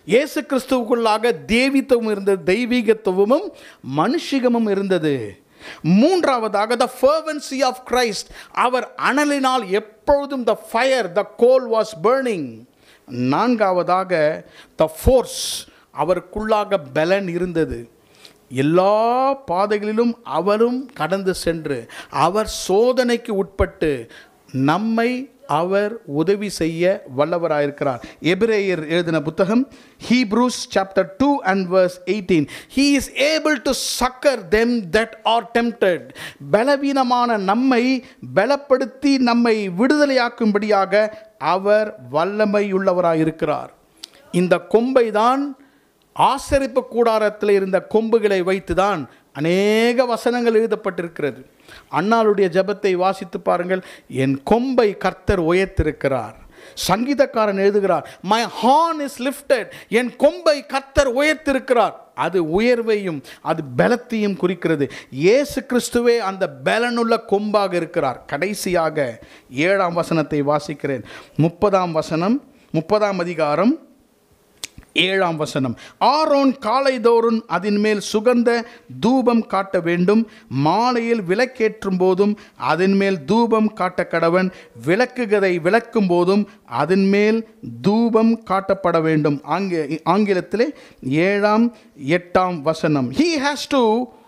இயேசு கிறிஸ்துவுக்குள்ளாக தேவித்துவம் இருந்தது தெய்வீகத்துவமும் மனுஷிகமும் இருந்தது மூன்றாவதாக த fervency ஆஃப் கிரைஸ்ட் அவர் அனலினால் எப்பொழுதும் the fire the coal was burning நான்காவதாக த ஃபோர்ஸ் அவருக்குள்ளாக பலன் இருந்தது எல்லா பாதைகளிலும் அவரும் கடந்து சென்று அவர் சோதனைக்கு உட்பட்டு நம்மை அவர் உதவி செய்ய வல்லவராயிருக்கிறார் எபிரேயர் எழுதின புத்தகம் Hebrews chapter two and verse eighteen he is able to succour them that are tempted பலவீனமான நம்மை பலப்படுத்தி நம்மை விடுதலையாக்கும்படியாக அவர் வல்லமையுள்ளவராயிருக்கிறார் இந்த கொம்பை தான் ஆசரிப்பு கூடாரத்தில் இருந்த கொம்புகளை வைத்துதான் அநேக வசனங்கள் எழுதப்பட்டிருக்கிறது அண்ணாளுடைய ஜெபத்தை வாசித்து பாருங்கள் என் கொம்பை கர்த்தர் உயர்த்திருக்கிறார் சங்கீதக்காரன் எழுதுகிறார் மை ஹார்ன் இஸ் லிஃப்டட் என் கொம்பை கர்த்தர் உயர்த்திருக்கிறார் அது உயர்வையும் அது பலத்தையும் குறிக்கிறது இயேசு கிறிஸ்துவே அந்த பலனுள்ள கொம்பாக இருக்கிறார் கடைசியாக ஏழாம் வசனத்தை வாசிக்கிறேன் முப்பதாம் வசனம் முப்பதாம் அதிகாரம் ஏழாம் வசனம் ஆரோன் காலைதோறும் அதன் மேல் சுகந்த தூபம் காட்ட வேண்டும் மாலையில் விளக்கேற்றும் போதும் அதன் மேல் தூபம் காட்ட கடவன் விளக்குகதை விளக்கும் போதும் அதன் மேல் தூபம் காட்டப்பட வேண்டும் ஆங்க ஆங்கிலத்திலே ஏழாம் எட்டாம் வசனம் he has to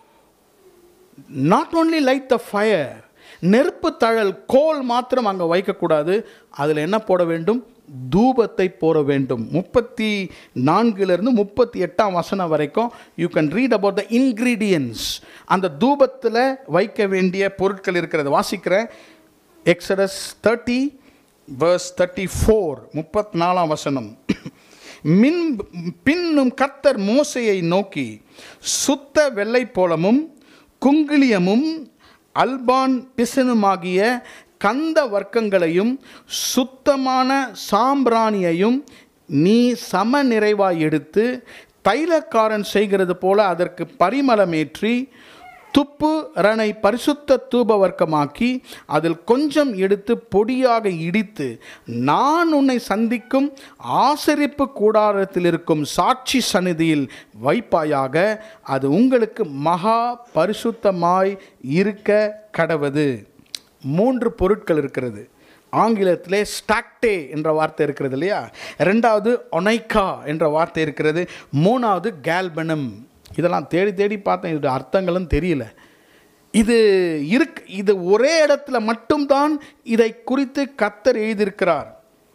not only light the fire நெருப்பு தழல் கோல் மாத்திரம் அங்கே வைக்கக்கூடாது அதில் என்ன போட வேண்டும் தூபத்தை போட வேண்டும் முப்பத்தி நான்கிலிருந்து முப்பத்தி எட்டாம் வசனம் வரைக்கும் you can read about the ingredients அந்த தூபத்தில் வைக்க வேண்டிய பொருட்கள் இருக்கிறது வாசிக்கிறேன் Exodus thirty verse thirty four முப்பத்தி நாலாம் வசனம் மின் பின்னும் கர்த்தர் மோசையை நோக்கி சுத்த வெள்ளை போலமும் குங்கிலியமும் அல்பான் பிசனுமாகிய கந்த வர்க்கங்களையும் சுத்தமான சாம்பிராணியையும் நீ சம நிறைவாய் எடுத்து தைலக்காரன் செய்கிறது போல அதற்கு பரிமளமேற்றி துப்பு ரணை பரிசுத்த தூப வர்க்கமாக்கி அதில் கொஞ்சம் எடுத்து பொடியாக இடித்து நான் உன்னை சந்திக்கும் ஆசரிப்பு கூடாரத்தில் இருக்கும் சாட்சி சந்நிதியில் வைப்பாயாக அது உங்களுக்கு மகா பரிசுத்தமாய் இருக்க கடவது மூன்று பொருட்கள் இருக்கிறது ஆங்கிலத்திலே ஸ்டாக்டே என்ற வார்த்தை இருக்கிறது இல்லையா ரெண்டாவது ஒனைக்கா என்ற வார்த்தை இருக்கிறது மூணாவது கேல்பனம் இதெல்லாம் தேடி தேடி பார்த்தேன் இதோட அர்த்தங்களும் தெரியல இது இருக்கு இது ஒரே இடத்துல மட்டும்தான் இதை குறித்து கத்தர் எழுதியிருக்கிறார்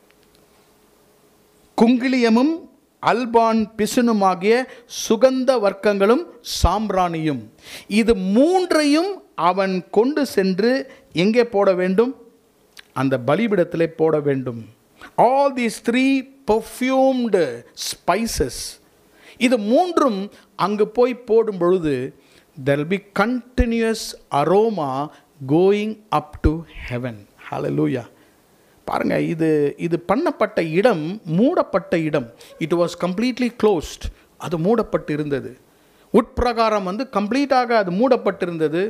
குங்கிலியமும் அல்பான் பிசுனுமாகிய சுகந்த வர்க்கங்களும் சாம்பிராணியும் இது மூன்றையும் அவன் கொண்டு சென்று எங்கே போட வேண்டும் அந்த பலிபிடத்திலே போட வேண்டும் all these three perfumed spices இது மூன்றும் அங்கு போய் போடும் பொழுது there be continuous aroma going up to heaven ஹalleluya பாருங்க இது இது பண்ணப்பட்ட இடம் மூடப்பட்ட இடம் இட் வாஸ் கம்ப்ளீட்லி க்ளோஸ்ட் அது மூடப்பட்டு இருந்தது உட்பிரகாரம் வந்து கம்ப்ளீட்டாக அது மூடப்பட்டிருந்தது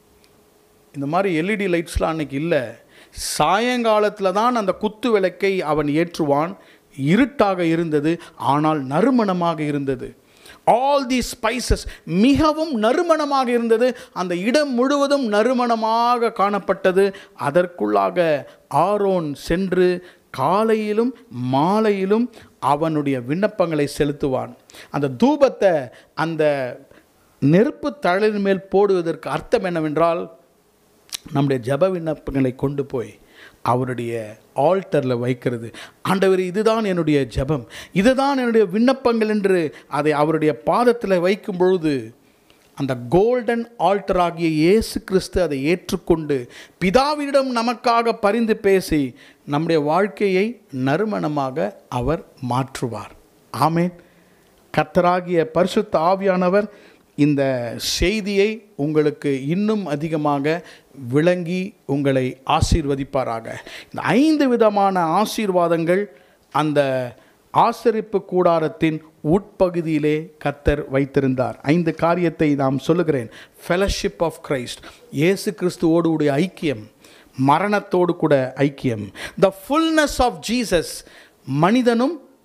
இந்த மாதிரி எல்இடி லைட்ஸ்லாம் அன்னைக்கு இல்லை சாயங்காலத்தில் தான் அந்த குத்து விளக்கை அவன் ஏற்றுவான் இருட்டாக இருந்தது ஆனால் நறுமணமாக இருந்தது ஆல் தி ஸ்பைசஸ் மிகவும் நறுமணமாக இருந்தது அந்த இடம் முழுவதும் நறுமணமாக காணப்பட்டது அதற்குள்ளாக ஆரோன் சென்று காலையிலும் மாலையிலும் அவனுடைய விண்ணப்பங்களை செலுத்துவான் அந்த தூபத்தை அந்த நெருப்பு தழலின் மேல் போடுவதற்கு அர்த்தம் என்னவென்றால் நம்முடைய ஜப விண்ணப்பங்களை கொண்டு போய் அவருடைய ஆல்டரில் வைக்கிறது ஆண்டவர் இதுதான் என்னுடைய ஜெபம் இதுதான் என்னுடைய விண்ணப்பங்கள் என்று அதை அவருடைய பாதத்தில் வைக்கும் பொழுது அந்த கோல்டன் ஆல்டர் ஆகிய இயேசு கிறிஸ்து அதை ஏற்றுக்கொண்டு பிதாவிடம் நமக்காக பரிந்து பேசி நம்முடைய வாழ்க்கையை நறுமணமாக அவர் மாற்றுவார் ஆமேன் கர்த்தராகிய பரிசுத்த ஆவியானவர் இந்த செய்தியை உங்களுக்கு இன்னும் அதிகமாக விளங்கி உங்களை ஆசீர்வதிப்பாராக இந்த ஐந்து விதமான ஆசீர்வாதங்கள் அந்த ஆசரிப்பு கூடாரத்தின் உட்பகுதியிலே கத்தர் வைத்திருந்தார் ஐந்து காரியத்தை நாம் சொல்லுகிறேன் ஃபெலோஷிப் ஆஃப் கிரைஸ்ட் இயேசு கிறிஸ்துவோடு உடைய ஐக்கியம் மரணத்தோடு கூட ஐக்கியம் த ஃபுல்னஸ் ஆஃப் ஜீசஸ் மனிதனும்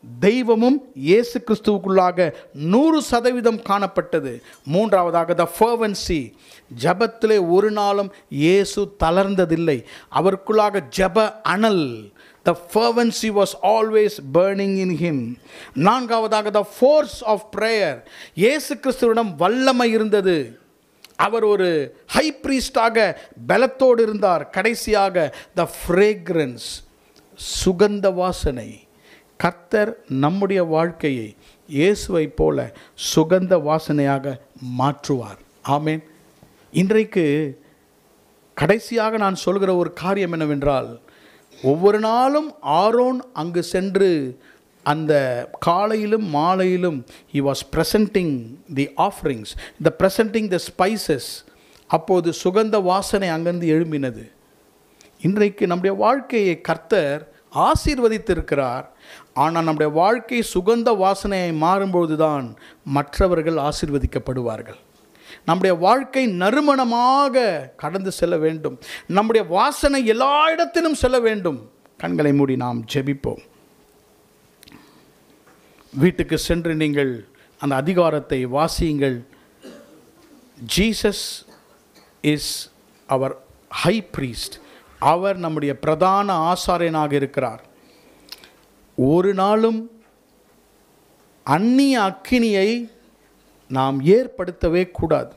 தெய்வமும் இயேசு கிறிஸ்துவுக்குள்ளாக நூறு சதவீதம் காணப்பட்டது மூன்றாவதாக த ஃபர்வன்சி ஜபத்திலே ஒரு நாளும் இயேசு தளர்ந்ததில்லை அவருக்குள்ளாக ஜப அனல் the fervency was always burning in him நான்காவதாக த ஃபோர்ஸ் ஆஃப் ப்ரேயர் இயேசு கிறிஸ்துவிடம் வல்லமை இருந்தது அவர் ஒரு ஹை ப்ரீஸ்டாக பலத்தோடு இருந்தார் கடைசியாக த ஃப்ரேக்ரன்ஸ் சுகந்த வாசனை கர்த்தர் நம்முடைய வாழ்க்கையை இயேசுவை போல சுகந்த வாசனையாக மாற்றுவார் ஆமேன் இன்றைக்கு கடைசியாக நான் சொல்கிற ஒரு காரியம் என்னவென்றால் ஒவ்வொரு நாளும் ஆரோன் அங்கு சென்று அந்த காலையிலும் மாலையிலும் he was presenting the offerings the presenting the spices அப்போது சுகந்த வாசனை அங்கிருந்து எழும்பினது இன்றைக்கு நம்முடைய வாழ்க்கையை கர்த்தர் ஆசீர்வதித்திருக்கிறார் ஆனால் நம்முடைய வாழ்க்கை சுகந்த வாசனையை மாறும்போது தான் மற்றவர்கள் ஆசீர்வதிக்கப்படுவார்கள் நம்முடைய வாழ்க்கை நறுமணமாக கடந்து செல்ல வேண்டும் நம்முடைய வாசனை எல்லா இடத்திலும் செல்ல வேண்டும் கண்களை மூடி நாம் ஜெபிப்போம் வீட்டுக்கு சென்று நீங்கள் அந்த அதிகாரத்தை வாசியுங்கள் Jesus is our high priest அவர் நம்முடைய பிரதான ஆசாரியனாக இருக்கிறார் ஒரு நாளும் அந்நிய அக்கினியை நாம் ஏற்படுத்தவே கூடாது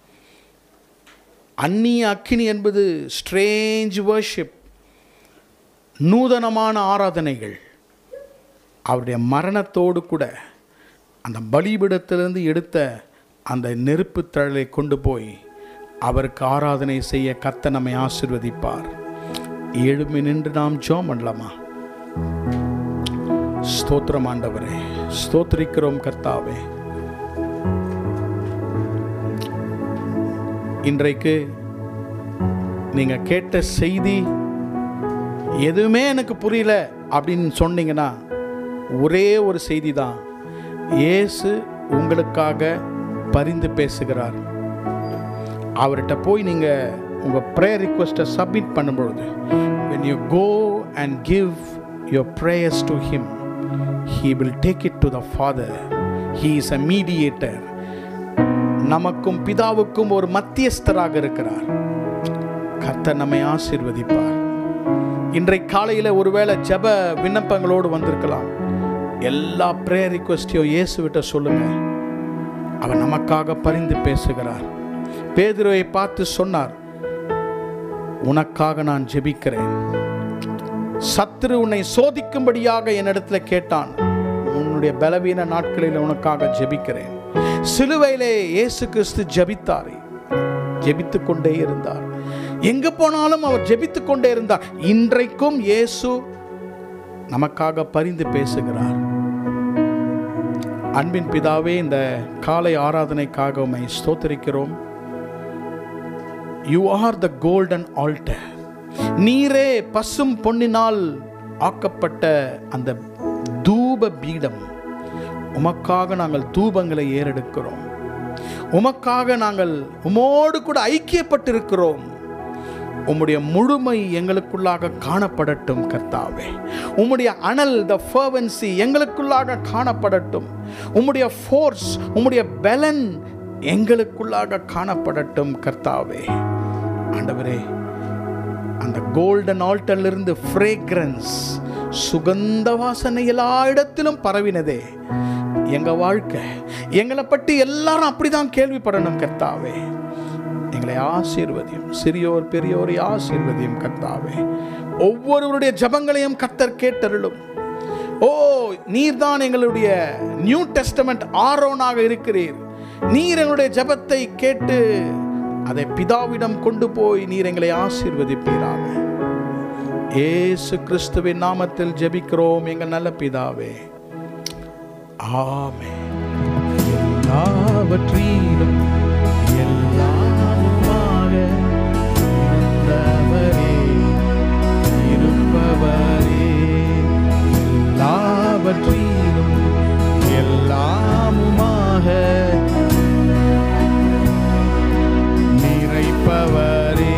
அந்நிய அக்கினி என்பது ஸ்ட்ரேஞ்ச் வர்ஷிப் நூதனமான ஆராதனைகள் அவருடைய மரணத்தோடு கூட அந்த பலிபிடத்திலிருந்து எடுத்த அந்த நெருப்பு தழலை கொண்டு போய் அவருக்கு ஆராதனை செய்ய கத்த நம்மை ஆசிர்வதிப்பார் எழுமி நின்று நாம் ஜோம் பண்ணலாமா ஸ்தோத்திரம் ஆண்டவரே ஸ்தோத்திரிக்கிறோம் கர்த்தாவே இன்றைக்கு நீங்க கேட்ட செய்தி எதுவுமே எனக்கு புரியல அப்படின்னு சொன்னீங்கன்னா ஒரே ஒரு செய்தி தான் இயேசு உங்களுக்காக பரிந்து பேசுகிறார் அவர்கிட்ட போய் நீங்கள் உங்கள் ப்ரேயர் ரிக்வெஸ்ட்டை சப்மிட் பண்ணும்பொழுது when you go and give your prayers to him he will take it to the father he is a mediator நமக்கும் பிதாவுக்கும் ஒரு மத்தியஸ்தராக இருக்கிறார் கர்த்தர் நம்மை ஆசீர்வதிப்பார் இன்றை காலையில் ஒருவேளை ஜெப விண்ணப்பங்களோடு வந்திருக்கலாம் எல்லா ப்ரேயர் ரிக்வெஸ்டையும் இயேசுவிட்ட சொல்லுங்க அவர் நமக்காக பரிந்து பேசுகிறார் பேதுருவை பார்த்து சொன்னார் உனக்காக நான் ஜெபிக்கிறேன் சத்துரு உன்னை சோதிக்கும்படியாக என்னிடத்துல கேட்டான் உன்னுடைய பலவீன நாட்களில் உனக்காக ஜெபிக்கிறேன் சிலுவையிலே இயேசு கிறிஸ்து ஜெபித்தாரே ஜெபித்துக் கொண்டே இருந்தார் எங்க போனாலும் அவர் ஜெபித்துக் கொண்டே இருந்தார் இன்றைக்கும் இயேசு நமக்காக பரிந்து பேசுகிறார் அன்பின் பிதாவே இந்த காலை ஆராதனைக்காக உம்மை ஸ்தோத்திரிக்கிறோம் you are the golden altar நீரே பசும் பொன்னினால் ஆக்கப்பட்ட அந்த தூப பீடம் உமக்காக நாங்கள் தூபங்களை ஏறெடுக்கிறோம் உமக்காக நாங்கள் உமோடு கூட ஐக்கியப்பட்டிருக்கிறோம் உம்முடைய முழுமை எங்களுக்குள்ளாக காணப்படட்டும் கர்த்தாவே உம்முடைய அனல் த ஃபர்வன்சி எங்களுக்குள்ளாக காணப்படட்டும் உம்முடைய ஃபோர்ஸ் உம்முடைய பலன் எங்களுக்குள்ளாக காணப்படட்டும் கர்த்தாவே ஆண்டவரே அந்த கோல்டன் ஆல்டர்லிருந்து ஃப்ரேக்ரன்ஸ் சுகந்த வாசனை எல்லா இடத்திலும் பரவினதே எங்க வாழ்க்கை எங்களை பற்றி எல்லாரும் அப்படிதான் கேள்விப்படணும் கர்த்தாவே எங்களை ஆசீர்வதியும் சிறியோர் பெரியோரை ஆசீர்வதியும் கர்த்தாவே ஒவ்வொருவருடைய ஜபங்களையும் கர்த்தர் கேட்டருளும் ஓ நீர்தான் எங்களுடைய நியூ டெஸ்டமெண்ட் ஆரோனாக இருக்கிறீர் நீர் எங்களுடைய ஜபத்தை கேட்டு அதை பிதாவிடம் கொண்டு போய் நீர் எங்களை ஆசீர்வதிப்பீராக ஏசு கிறிஸ்துவின் நாமத்தில் ஜெபிக்கிறோம் எங்கள் நல்ல பிதாவே ஆமே எல்லாவற்றிலும் எல்லாமுமாக இருந்தவரே இருப்பவரே எல்லாவற்றிலும் எல்லாமுமாக நிறைப்பவரே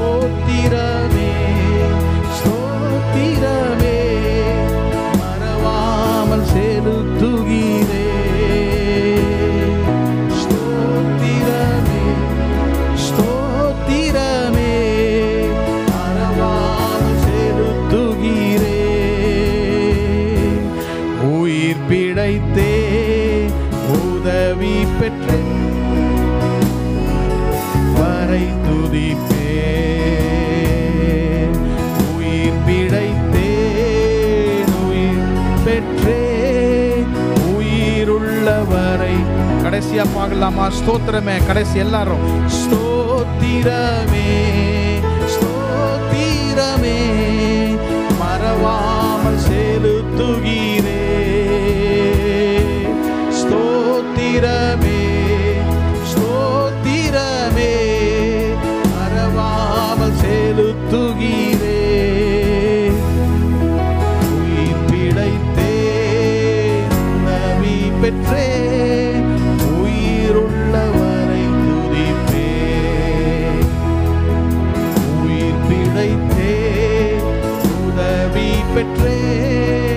ஸ்தோத்திரமே ஸ்தோத்திரமே மறவா கடைசியா பார்க்கலாமா ஸ்தோத்திரமே கடைசி எல்லாரும் ஸ்தோத்திரமே ஸ்தோத்திரமே மறவாமல் செலுத்துகிறே ஸ்தோத்திரமே ஸ்தோத்திரமே மறவாமல் செலுத்துகிறே உயிர் பிழைத்தேன் உணவி பெற்றேன் உயிருள்ளவரை துதிப்பேன் உயிர் பிழைத்தேன் உதவி பெற்றேன்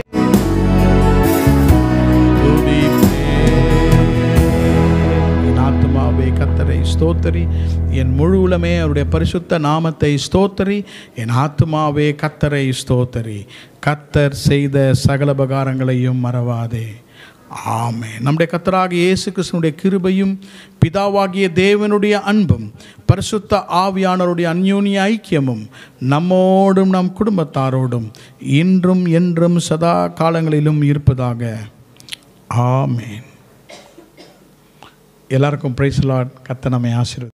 துதிப்பேன். என் ஆத்துமாவே கத்தரை ஸ்தோத்தரி என் முழு உலமே அவருடைய பரிசுத்த நாமத்தை ஸ்தோத்தரி என் ஆத்துமாவே கத்தரை ஸ்தோத்தரி கத்தர் செய்த சகல உபகாரங்களையும் மறவாதே ஆமே நம்முடைய கத்தராக இயேசு கிறிஸ்துனுடைய கிருபையும் பிதாவாகிய தேவனுடைய அன்பும் பரிசுத்த ஆவியானவருடைய அந்யோன்ய ஐக்கியமும் நம்மோடும் நம் குடும்பத்தாரோடும் இன்றும் என்றும் சதா காலங்களிலும் இருப்பதாக ஆமேன் எல்லாருக்கும் பிரைஸ் லார்ட் கத்த நம்மை ஆசீர்வதி